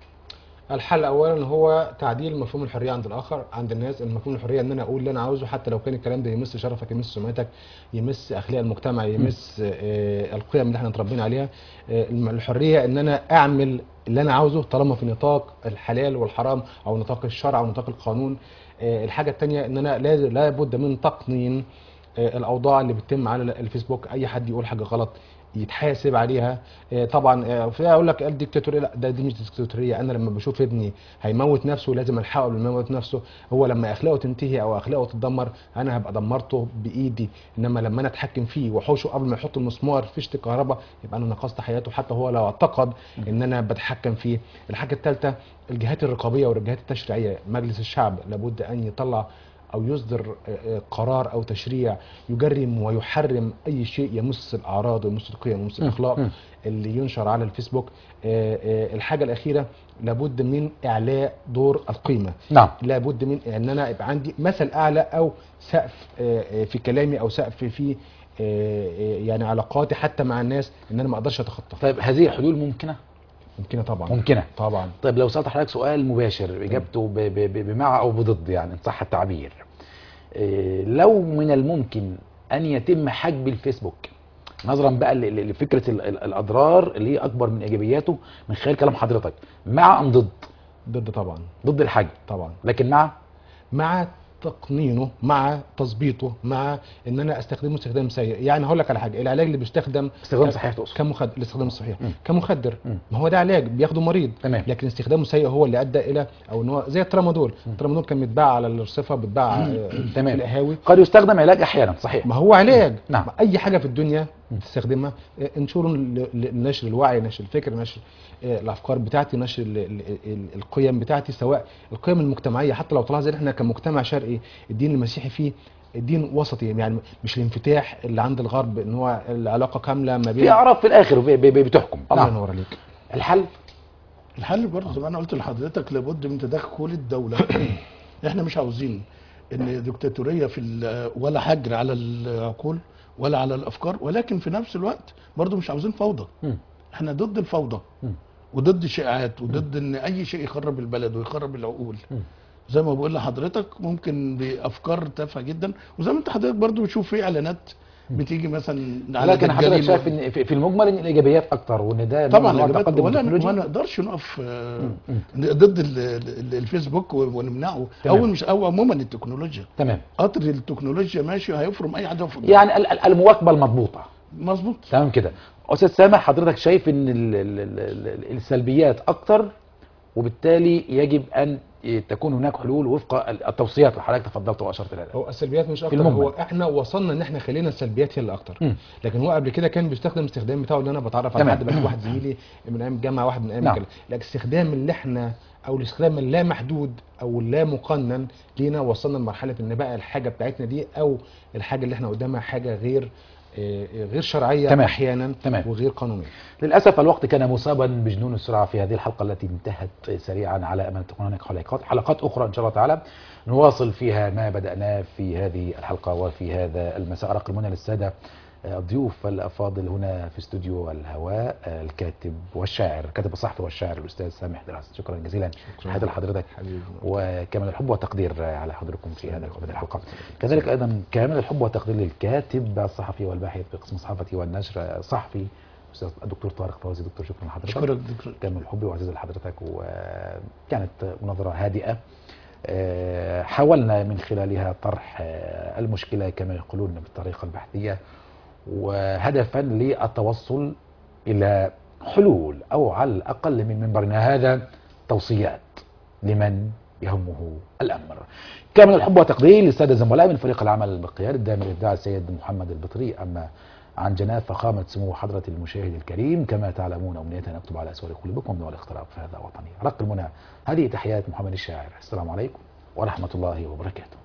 [SPEAKER 2] الحل اولا هو تعديل مفهوم الحريه عند الاخر عند الناس المفهوم الحريه ان انا اقول اللي انا عاوزه حتى لو كان الكلام ده يمس شرفك يمس سمعتك يمس اخلاق المجتمع يمس آه القيم اللي احنا اتربينا عليها آه الم- الحريه ان انا اعمل اللي انا عاوزه طالما في نطاق الحلال والحرام او نطاق الشرع او نطاق القانون آه الحاجه الثانيه ان انا لازم لابد من تقنين آه، الاوضاع اللي بتتم على الفيسبوك اي حد يقول حاجه غلط يتحاسب عليها آه، طبعا آه، في اقول لك الديكتاتوريه لا ده دي مش ديكتاتوريه انا لما بشوف ابني هيموت نفسه لازم الحقه قبل ما يموت نفسه هو لما اخلاقه تنتهي او اخلاقه تتدمر انا هبقى دمرته بايدي انما لما انا اتحكم فيه واحوشه قبل ما يحط المسمار في فيشه الكهرباء يبقى انا نقصت حياته حتى هو لو اعتقد ان انا بتحكم فيه الحاجه الثالثه الجهات الرقابيه والجهات التشريعيه مجلس الشعب لابد ان يطلع او يصدر آه، آه، قرار او تشريع يجرم ويحرم اي شيء يمس الاعراض ويمس القيم ويمس
[SPEAKER 1] مم.
[SPEAKER 2] الاخلاق
[SPEAKER 1] مم.
[SPEAKER 2] اللي ينشر على الفيسبوك آه، آه، الحاجه الاخيره لابد من اعلاء دور القيمه
[SPEAKER 1] نعم
[SPEAKER 2] لابد من ان انا يبقى عندي مثل اعلى او سقف آه، آه، في كلامي او سقف في آه، آه، يعني علاقاتي حتى مع الناس ان انا ما اقدرش اتخطى
[SPEAKER 1] طيب هذه حلول ممكنه
[SPEAKER 2] ممكنه طبعا
[SPEAKER 1] ممكنه
[SPEAKER 2] طبعا
[SPEAKER 1] طيب لو سألت حضرتك سؤال مباشر اجابته ب- ب- ب- بمع او بضد يعني ان صح التعبير إيه، لو من الممكن ان يتم حجب الفيسبوك نظرا بقى ل- ل- لفكره ال- ال- الاضرار اللي هي اكبر من ايجابياته من خلال كلام حضرتك مع ام ضد
[SPEAKER 2] ضد طبعا
[SPEAKER 1] ضد الحجب
[SPEAKER 2] طبعا
[SPEAKER 1] لكن مع
[SPEAKER 2] مع تقنينه مع تظبيطه مع ان انا استخدمه استخدام سيء يعني هقول لك على حاجه العلاج اللي بيستخدم
[SPEAKER 1] استخدام
[SPEAKER 2] ك-
[SPEAKER 1] صحيح تقصد
[SPEAKER 2] كمخدر الاستخدام الصحيح
[SPEAKER 1] مم.
[SPEAKER 2] كمخدر
[SPEAKER 1] مم.
[SPEAKER 2] ما هو ده علاج بياخده مريض
[SPEAKER 1] تمام.
[SPEAKER 2] لكن استخدامه سيء هو اللي ادى الى او ان هو زي الترامادول الترامادول كان بيتباع على الرصيفه بيتباع آه، في
[SPEAKER 1] تمام.
[SPEAKER 2] القهاوي
[SPEAKER 1] قد يستخدم علاج احيانا صحيح
[SPEAKER 2] ما هو علاج
[SPEAKER 1] نعم.
[SPEAKER 2] اي حاجه في الدنيا تستخدمها آه، انشر ل- ل- نشر الوعي نشر الفكر نشر آه، الافكار بتاعتي نشر ال- ال- ال- القيم بتاعتي سواء القيم المجتمعيه حتى لو تلاحظ ان احنا كمجتمع شرقي الدين المسيحي فيه الدين وسطي يعني مش الانفتاح اللي عند الغرب ان هو العلاقه كامله ما بين
[SPEAKER 1] في اعراض في الاخر ب- ب- بتحكم
[SPEAKER 2] الله
[SPEAKER 1] نعم
[SPEAKER 2] ينور عليك
[SPEAKER 1] الحل
[SPEAKER 3] الحل برضه زي ما انا قلت لحضرتك لابد من تدخل الدوله احنا مش عاوزين ان دكتاتوريه في ال- ولا حجر على العقول ولا على الافكار ولكن في نفس الوقت برضه مش عاوزين فوضى
[SPEAKER 1] مم.
[SPEAKER 3] احنا ضد الفوضى
[SPEAKER 1] مم.
[SPEAKER 3] وضد الشائعات وضد ان اي شيء يخرب البلد ويخرب العقول
[SPEAKER 1] مم.
[SPEAKER 3] زي ما بقول لحضرتك ممكن بافكار تافهه جدا وزي ما انت حضرتك برضو بتشوف في اعلانات بتيجي مثلا على
[SPEAKER 1] لكن حضرتك
[SPEAKER 3] دجالين
[SPEAKER 1] شايف ان في في المجمل ان الايجابيات اكتر وان ده
[SPEAKER 3] طبعا
[SPEAKER 1] نوع من
[SPEAKER 3] الإجابات-
[SPEAKER 1] تقدم
[SPEAKER 3] ولا
[SPEAKER 1] التكنولوجيا
[SPEAKER 3] ما نقدرش نقف آه،
[SPEAKER 1] مم.
[SPEAKER 3] ضد ال- ال- الفيسبوك ونمنعه
[SPEAKER 1] تمام.
[SPEAKER 3] اول مش او عموما التكنولوجيا
[SPEAKER 1] تمام
[SPEAKER 3] قطر التكنولوجيا ماشي هيفرم اي حد يقف
[SPEAKER 1] يعني ال- ال- المواكبه المضبوطه
[SPEAKER 3] مظبوط
[SPEAKER 1] تمام كده استاذ سامح حضرتك شايف ان ال ال ال ال السلبيات اكتر وبالتالي يجب ان تكون هناك حلول وفق التوصيات اللي حضرتك تفضلت واشرت اليها
[SPEAKER 2] هو السلبيات مش اكتر
[SPEAKER 1] المجمل.
[SPEAKER 2] هو احنا وصلنا ان احنا خلينا السلبيات هي اللي اكتر
[SPEAKER 1] مم.
[SPEAKER 2] لكن هو قبل كده كان بيستخدم الاستخدام بتاعه اللي انا بتعرف على
[SPEAKER 1] تمام.
[SPEAKER 2] حد بس واحد زميلي من ايام الجامعه واحد من ايام
[SPEAKER 1] نعم.
[SPEAKER 2] كده لكن الاستخدام اللي احنا او الاستخدام اللا محدود او اللا مقنن لينا وصلنا لمرحله ان بقى الحاجه بتاعتنا دي او الحاجه اللي احنا قدامها حاجه غير آه، غير شرعيه
[SPEAKER 1] تمام.
[SPEAKER 2] احيانا
[SPEAKER 1] تمام.
[SPEAKER 2] وغير قانونيه
[SPEAKER 1] للاسف الوقت كان مصابا بجنون السرعه في هذه الحلقه التي انتهت سريعا على امل تكون هناك حلقات حلقات اخرى ان شاء الله تعالى نواصل فيها ما بداناه في هذه الحلقه وفي هذا المساء ارق المنى للساده آه، الضيوف الافاضل هنا في استوديو الهواء آه، الكاتب والشاعر الكاتب الصحفي والشاعر الاستاذ سامح دراس شكرا جزيلا تحياتي لحضرتك
[SPEAKER 2] حبيبي
[SPEAKER 1] وكامل الحب والتقدير على حضوركم في هذا هذه الحلقه كذلك ايضا كامل الحب والتقدير للكاتب الصحفي والباحث في قسم الصحافه والنشر الصحفي استاذ الدكتور طارق فوزي دكتور شكرا لحضرتك
[SPEAKER 3] شكرا دكتور
[SPEAKER 1] كامل الحب وعزيز لحضرتك وكانت مناظره هادئه آه، حاولنا من خلالها طرح آه، المشكله كما يقولون بالطريقه البحثيه وهدفا للتوصل الى حلول او على الاقل من منبرنا هذا توصيات لمن يهمه الامر. كامل الحب والتقدير للساده الزملاء من فريق العمل بقياده الدائم الابداع السيد محمد البطري اما عن جناب فخامة سمو حضرة المشاهد الكريم كما تعلمون أمنية أن أكتب على أسوار قلوبكم من الاختراق في هذا وطني رق المنى هذه تحيات محمد الشاعر السلام عليكم ورحمة الله وبركاته